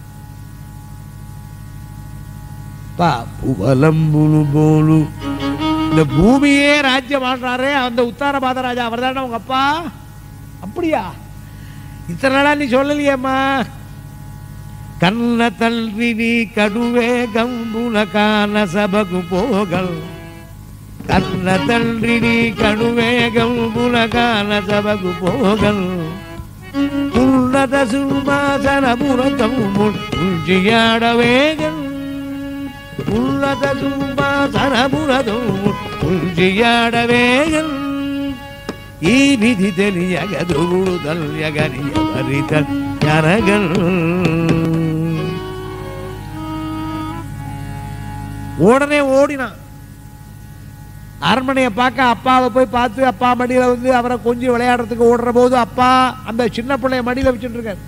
பா புவலம்புலு போலு இந்த பூமியே ராஜ்யம் ஆடுறாரே அந்த உத்தார பாதராஜா அவர் தானே உங்க அப்பா அப்படியா இத்தனை நாளா நீ சொல்லலையேம்மா కన్న తండ్రిని కడువే గంబుల కాన సభకు పోగల్ కన్న తండ్రిని కడువే గంబుల కాన సభకు పోగల్ ఉన్నత సింహాసన పురతముజియాడవేగల్ ఉన్నత సింహాసన పురతముజియాడవేగల్ ఈ విధి తెలియగ దురుడు తల్యగని ఎవరి తనగల్ உடனே ஓடினான் அரண்மனையை பார்க்க அப்பாவை போய் பார்த்து அப்பா மடியில் வந்து அவரை கொஞ்சம் விளையாடுறதுக்கு ஓடுற போது அப்பா அந்த சின்ன பிள்ளைய மடியில் வச்சுட்டு இருக்காரு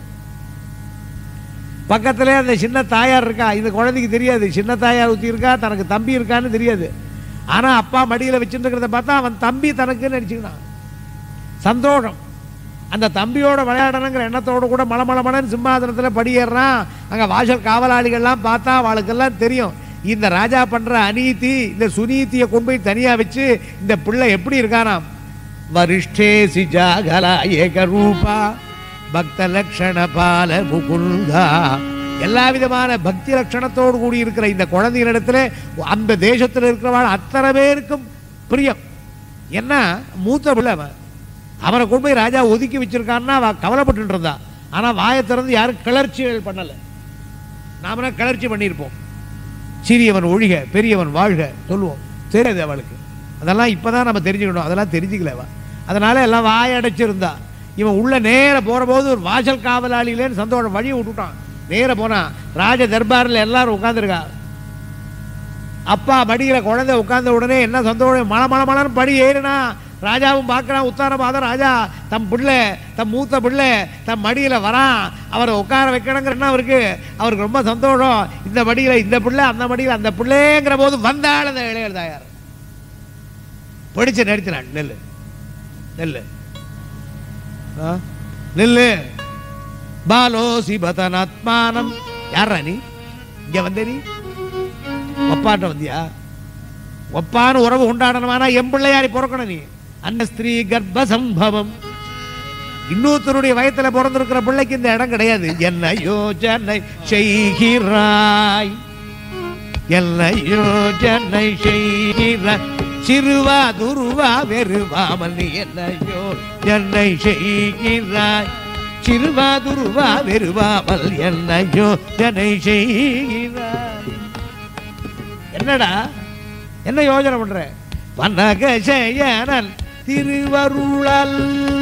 பக்கத்திலே அந்த சின்ன தாயார் இருக்கா இந்த குழந்தைக்கு தெரியாது சின்ன தாயார் ஊற்றி இருக்கா தனக்கு தம்பி இருக்கான்னு தெரியாது ஆனால் அப்பா மடியில் வச்சுட்டு இருக்கிறத பார்த்தா அவன் தம்பி தனக்குன்னு நினச்சிக்கினான் சந்தோஷம் அந்த தம்பியோட விளையாடணுங்கிற எண்ணத்தோட கூட மலமளமலன்னு சிம்மாசனத்தில் படியேறான் அங்கே வாசல் காவலாளிகள்லாம் பார்த்தா அவளுக்கெல்லாம் தெரியும் இந்த ராஜா பண்ற அநீதி இந்த சுனீதியை கொண்டு போய் தனியா வச்சு இந்த பிள்ளை எப்படி இருக்கானாம் வரிஷ்டே சிஜாகலா ஏகரூபா பக்த லக்ஷண பால முகுந்தா எல்லா விதமான பக்தி லட்சணத்தோடு கூடி இருக்கிற இந்த குழந்தைகளிடத்துல அந்த தேசத்தில் இருக்கிறவள் அத்தனை பேருக்கும் பிரியம் என்ன மூத்த பிள்ளை அவன் அவனை கொண்டு போய் ராஜா ஒதுக்கி வச்சிருக்கான்னா அவ கவலைப்பட்டு இருந்தா ஆனா வாயை திறந்து யாரும் கிளர்ச்சிகள் பண்ணல நாம கிளர்ச்சி பண்ணியிருப்போம் சிறியவன் ஒழிக பெரியவன் வாழ்க சொல்லுவோம் தெரியாது அவளுக்கு அதெல்லாம் இப்பதான் நம்ம தெரிஞ்சுக்கணும் அதெல்லாம் தெரிஞ்சுக்கல அவ அதனால எல்லாம் வாய் அடைச்சிருந்தா இவன் உள்ள நேர போற போது ஒரு வாசல் காவலாளியிலேன்னு சந்தோஷம் வழியை விட்டுட்டான் நேர போனான் ராஜ தர்பாரில் எல்லாரும் உட்காந்துருக்கா அப்பா மடியில குழந்தை உட்கார்ந்த உடனே என்ன சந்தோஷம் மழை மழை மழைன்னு படி ஏறினா ராஜாவும் பார்க்கறான் உத்தாரபாத ராஜா தம் பிள்ளை தம் மூத்த பிள்ளை தம் மடியில வரான் அவரை உட்கார வைக்கணுங்கிற என்ன அவருக்கு அவருக்கு ரொம்ப சந்தோஷம் இந்த மடியில இந்த பிள்ளை அந்த மடியில அந்த பிள்ளைங்கிற போது வந்தாள் அந்த இளையர் தாயார் பிடிச்சு நிறுத்தினாள் நெல்லு நெல்லு ஆ? நில்லு பாலோசி பதனாத்மானம் யாரா நீ இங்க வந்த நீ ஒப்பாட்ட வந்தியா ஒப்பான உறவு உண்டாடணுமானா என் பிள்ளையாரி பிறக்கணும் நீ அந்த ஸ்திரீ கர்ப்ப சம்பவம் இன்னொருத்தருடைய வயத்துல பிறந்திருக்கிற பிள்ளைக்கு இந்த இடம் கிடையாது என்ன யோஜனை செய்கிறாய் என்ன யோஜனை செய்கிறாய் சிறுவா துருவா வெறுவாமல் நீ என்ன யோஜனை செய்கிறாய் சிறுவா துருவா வெறுவாமல் என்ன யோஜனை செய்கிறாய் என்னடா என்ன யோசனை பண்ற பன்னகசேயனன் திருவருளல்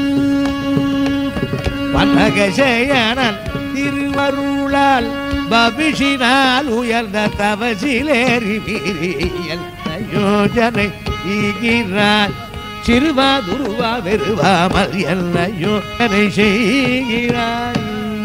பன்னகசேயனன் திருவருளால் பபிஷினால் உயர்ந்த தவசிலேறி மீறியல் யோஜனை ஈகிறார் சிறுவா துருவா வெறுவாமல் என்ன யோஜனை செய்கிறாய்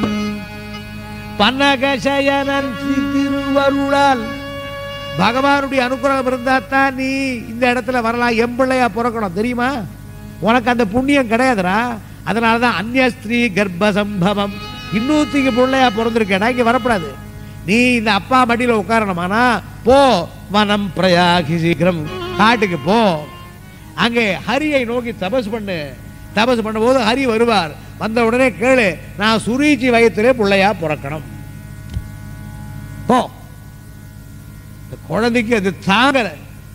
பன்னகசயனன் திருவருளால் பகவானுடைய அனுகிரகம் இருந்தா தான் நீ இந்த இடத்துல வரலாம் எம்பிள்ளையா பிறக்கணும் தெரியுமா உனக்கு அந்த புண்ணியம் கிடையாதுடா அதனால தான் அந்நிய ஸ்திரீ கர்ப்ப சம்பவம் இன்னொருத்திக்கு பிள்ளையா பிறந்திருக்கேடா இங்க வரக்கூடாது நீ இந்த அப்பா மடியில உட்காரணுமானா போ வனம் பிரயாகி சீக்கிரம் காட்டுக்கு போ அங்கே ஹரியை நோக்கி தபஸ் பண்ணு தபஸ் பண்ணும்போது ஹரி வருவார் வந்த உடனே கேளு நான் சுரீச்சி வயத்திலே பிள்ளையா பிறக்கணும் போ இந்த குழந்தைக்கு அது தாங்கல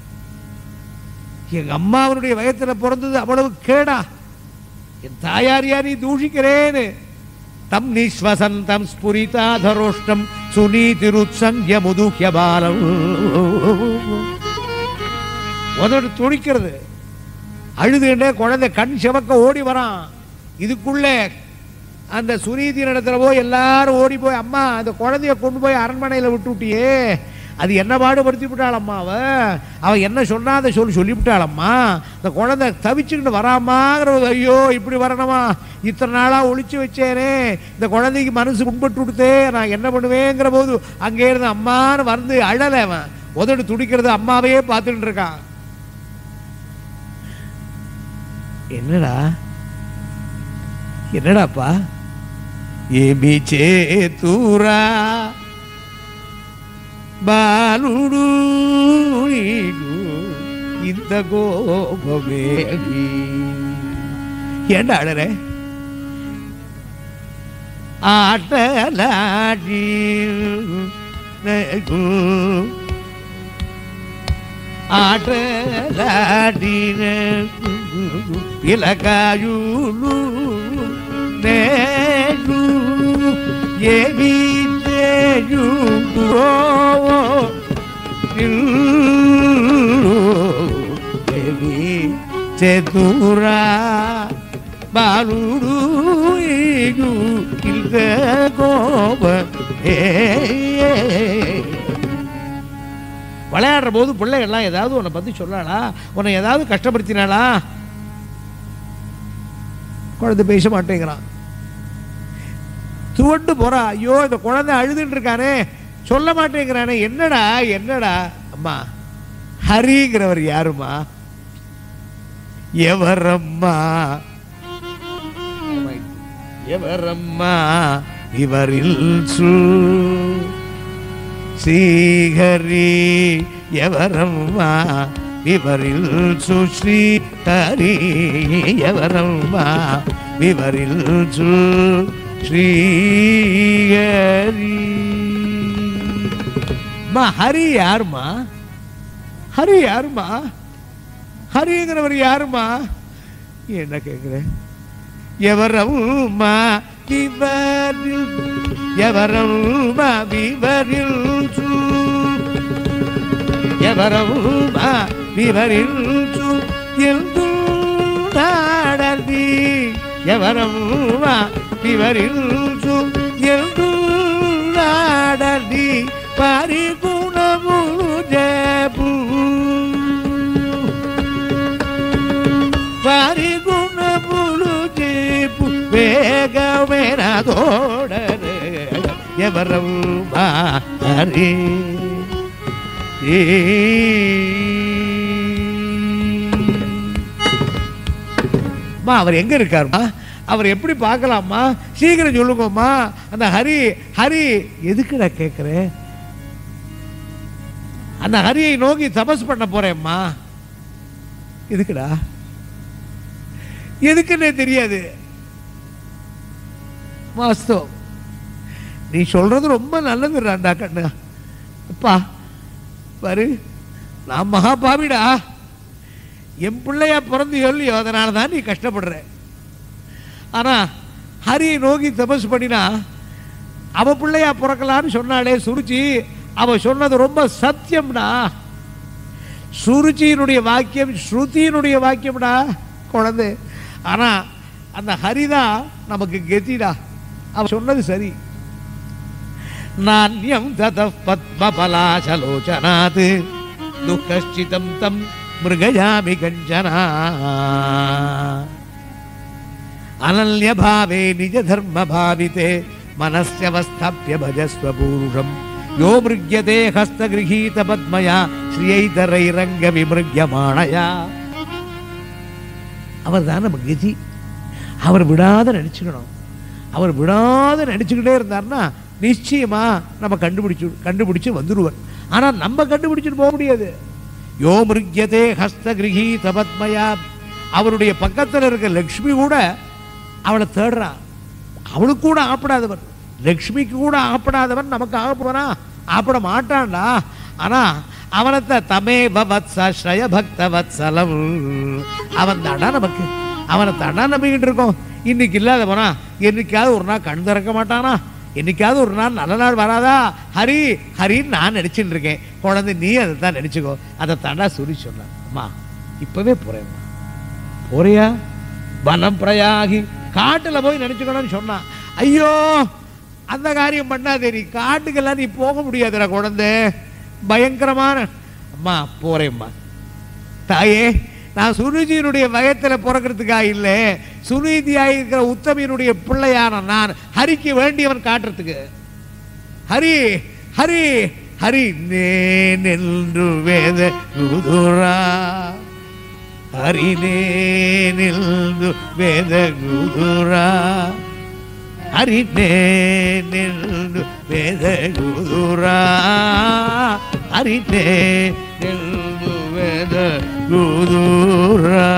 எங்க அம்மாவனுடைய வயத்துல பிறந்தது அவ்வளவு கேடா என் தாயார் யார் நீ தூஷிக்கிறேன்னு தம் நிஸ்வசந்தம் ஸ்புரிதாதரோஷ்டம் சுனீதிருத்சங்கிய முதுகிய பாலம் உதடு துணிக்கிறது அழுதுகிட்டே குழந்தை கண் சிவக்க ஓடி வரான் இதுக்குள்ளே அந்த சுனீதி இடத்துல போய் எல்லாரும் ஓடி போய் அம்மா அந்த குழந்தைய கொண்டு போய் அரண்மனையில் விட்டு விட்டியே அது என்ன பாடுபடுத்தி விட்டாளம்மா அவ அவ என்ன சொன்னா அதை சொல்லி சொல்லிவிட்டாளம்மா இந்த குழந்தை தவிச்சுக்கிட்டு வராமாங்கிற ஒரு ஐயோ இப்படி வரணுமா இத்தனை நாளாக ஒளிச்சு வச்சேனே இந்த குழந்தைக்கு மனசு புண்பட்டு விடுத்தே நான் என்ன பண்ணுவேங்கிற போது அங்கே இருந்து அம்மான்னு வந்து அழலை அவன் உதடு துடிக்கிறது அம்மாவையே பார்த்துட்டு இருக்கான் என்னடா என்னடாப்பா ఏమి చేతురా బాలుడు నీకు ఇంత కోపమేమి ఏంట ఆడరే ఆటలాడి నాకు ఆటలాడిన పిలకాయులు నేను ఏమి చేయుదురో ఏమి చేతురా బాలుడు ఈగు ఇంత కోప விளையாடுற போது பிள்ளைகள்லாம் ஏதாவது உன்னை பற்றி சொல்லலா உன்னை ஏதாவது கஷ்டப்படுத்தினாளா குழந்தை பேச மாட்டேங்கிறான் துவண்டு போறா ஐயோ இந்த குழந்தை அழுதுட்டு இருக்கானே சொல்ல மாட்டேங்கிறானே என்னடா என்னடா அம்மா ஹரிங்கிறவர் யாருமா எவரம்மா எவரம்மா இவரில் சு శ్రీహరి ఎవరమ్మా వివరిల్చు శ్రీహరి ఎవరమ్మా వివరిల్చు శ్రీహరి மா ஹரி யாருமா ஹரி யாருமா ஹரிங்கிறவர் யாருமா என்ன கேட்குறேன் ఎవరమ్మా వివరిల్ ఎవరమ్మా వివరిల్చు ఎవరమ్మా వివరిల్చు ఎందుడాడది ఎవరమ్మా వివరిల్చు ఎందుడాడది పరిగుణము జపు పరిగుణములు చేపు వేగమైన తోడరే ఎవరమ్మా హరి அம்மா அவர் எங்க இருக்காருமா அவர் எப்படி பார்க்கலாமா சீக்கிரம் சொல்லுங்கம்மா அந்த ஹரி ஹரி எதுக்கு நான் கேட்குறேன் அந்த ஹரியை நோக்கி தபஸ் பண்ண போறேம்மா எதுக்குடா எதுக்குன்னே தெரியாது வாஸ்தவம் நீ சொல்றது ரொம்ப நல்லதுடாண்டா கண்ணு அப்பா பாரு நான் மகாபாவிடா என் பிள்ளையா பிறந்து சொல்லியோ அதனால தான் நீ கஷ்டப்படுற ஆனா ஹரியை நோக்கி தபஸ் பண்ணினா அவ பிள்ளையா பிறக்கலான்னு சொன்னாலே சுருச்சி அவ சொன்னது ரொம்ப சத்தியம்டா சுருச்சியினுடைய வாக்கியம் ஸ்ருதியினுடைய வாக்கியம்டா குழந்தை ஆனா அந்த ஹரிதான் நமக்கு கெத்திடா அவ சொன்னது சரி நானியம் தத பத்மபலாசலோச்சனாத் துக்கஷ்டிதம் தம் மிருகயாமி கஞ்சனா அனல்யபாவே நிஜ தர்ம பாவிதே மனஸ்யவஸ்தாபிய பஜஸ்வ பூருஷம் யோ மிருக்யதே ஹஸ்தகிரகீத பத்மயா ஸ்ரீயைதரைரங்க விமிருக்யமாணயா அவர் தான் நம்ம கதி அவர் விடாத நடிச்சுக்கணும் அவர் விடாத நடிச்சுக்கிட்டே இருந்தார்னா நிச்சயமா நம்ம கண்டுபிடிச்சு கண்டுபிடிச்சு வந்துடுவார் ஆனா நம்ம கண்டுபிடிச்சிட்டு போக முடியாது யோ மிருக்யதே ஹஸ்தகிரகி தபத்மயா அவருடைய பக்கத்தில் இருக்க லக்ஷ்மி கூட அவளை தேடுறா அவளுக்கு கூட ஆப்படாதவர் லக்ஷ்மிக்கு கூட ஆப்படாதவன் நமக்கு ஆக போனா ஆப்பட மாட்டான்டா ஆனா அவனத்தை தமே வத்ஸ்ரய பக்த வத்சலம் அவன் தாண்டா நமக்கு அவனை தாண்டா நம்பிக்கிட்டு இருக்கோம் இன்னைக்கு இல்லாத போனா என்னைக்காவது ஒரு நாள் கண் திறக்க மாட்டானா என்னைக்காவது ஒரு நாள் நல்ல நாள் வராதா ஹரி ஹரின்னு நான் நடிச்சுட்டு இருக்கேன் குழந்தை நீ அதை தான் நடிச்சுக்கோ அதை தாண்டா சுரி சொன்னான் அம்மா இப்பவே போறேம்மா போறியா வனம் பிரயாகி காட்டுல போய் நினைச்சுக்கணும்னு சொன்னான் ஐயோ அந்த காரியம் பண்ணாதே நீ காட்டுக்கெல்லாம் நீ போக முடியாதுடா குழந்தை பயங்கரமான அம்மா போறேம்மா தாயே நான் சுனிதியினுடைய வயத்துல பிறக்கிறதுக்காக இல்லை சுனிதியாக இருக்கிற உத்தமியினுடைய பிள்ளையான நான் ஹரிக்கு வேண்டியவன் காட்டுறதுக்கு ஹரி ஹரி ஹரி நேனென்று வேத குதுரா ஹரி நேனென்று வேத குதுரா ஹரி நேனென்று வேத குதுரா ஹரி நேனென்று வேத குதுரா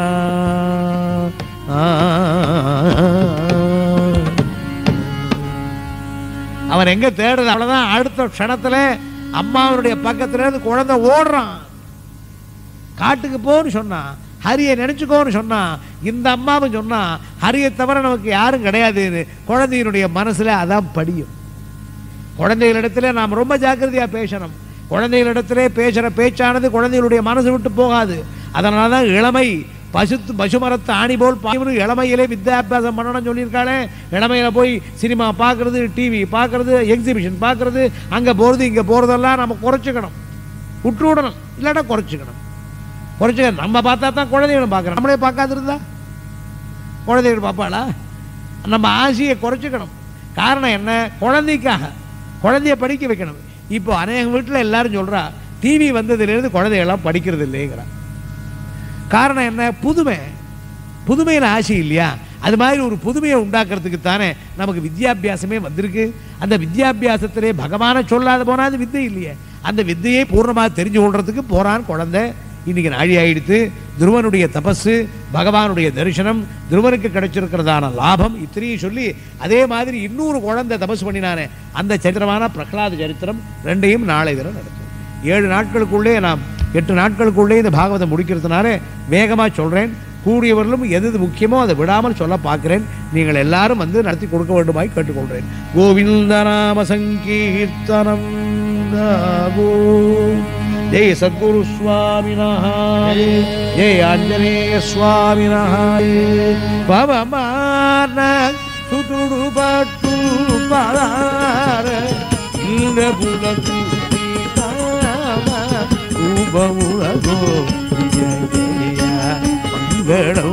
அவன் எங்க தேடுறது அவ்வளவுதான் அடுத்த க்ஷணத்துல அம்மாவனுடைய பக்கத்துல இருந்து குழந்தை ஓடுறான் காட்டுக்கு போன்னு சொன்னான் ஹரியை நினைச்சுக்கோன்னு சொன்னான் இந்த அம்மாவும் சொன்னான் ஹரியை தவிர நமக்கு யாரும் கிடையாதுன்னு குழந்தையினுடைய மனசுல அதான் படியும் குழந்தைகளிடத்துல நாம் ரொம்ப ஜாக்கிரதையா பேசணும் குழந்தைகளிடத்திலே பேசுற பேச்சானது குழந்தைகளுடைய மனசு விட்டு போகாது அதனால தான் இளமை பசுத்து பசுமரத்து ஆணி போல் பாய்வனு இளமையிலே வித்யாபியாசம் பண்ணணும்னு சொல்லியிருக்காளே இளமையில போய் சினிமா பார்க்கறது டிவி பார்க்கறது எக்ஸிபிஷன் பார்க்கறது அங்க போறது இங்க போறதெல்லாம் நம்ம குறைச்சிக்கணும் விட்டு விடணும் இல்லாட்டா குறைச்சிக்கணும் குறைச்சிக்கணும் நம்ம பார்த்தா தான் குழந்தைகளும் பார்க்கணும் நம்மளே பார்க்காதிருந்தா குழந்தைகள் பார்ப்பாளா நம்ம ஆசையை குறைச்சிக்கணும் காரணம் என்ன குழந்தைக்காக குழந்தைய படிக்க வைக்கணும் இப்போ அநேக வீட்டில் எல்லாரும் சொல்றா டிவி வந்ததுலேருந்து குழந்தைகள்லாம் படிக்கிறது இல்லைங்கிறா காரணம் என்ன புதுமை புதுமையில் ஆசை இல்லையா அது மாதிரி ஒரு புதுமையை உண்டாக்குறதுக்கு தானே நமக்கு வித்யாபியாசமே வந்திருக்கு அந்த வித்யாபியாசத்திலே பகவானை சொல்லாத போனால் அது வித்தை இல்லையே அந்த வித்தையை பூர்ணமாக தெரிஞ்சு கொள்றதுக்கு போறான் குழந்தை இன்னைக்கு நாழி ஆயிடுத்து துருவனுடைய தபசு பகவானுடைய தரிசனம் துருவனுக்கு கிடைச்சிருக்கிறதான லாபம் இத்தனையும் சொல்லி அதே மாதிரி இன்னொரு குழந்தை தபசு பண்ணினானே அந்த சரித்திரமான பிரகலாத சரித்திரம் ரெண்டையும் நாளை தினம் நடத்தும் ஏழு நாட்களுக்குள்ளே நாம் எட்டு நாட்களுக்குள்ளே இந்த பாகவதம் முடிக்கிறதுனால வேகமாக சொல்கிறேன் கூடியவர்களும் எது எது முக்கியமோ அதை விடாமல் சொல்ல பார்க்கிறேன் நீங்கள் எல்லாரும் வந்து நடத்தி கொடுக்க வேண்டுமாய் கேட்டுக்கொள்கிறேன் கோவிந்த நாம சங்கீர்த்தனம் தாவோ. ஜெய சத்குரு சுவாமினா ஜெய ஆஞ்சநேய சுவாமினா பவமான சுதுடு பட்டு பரார இந்த புலத்து உபமுலகோ ஜெய ஜெய மங்களம்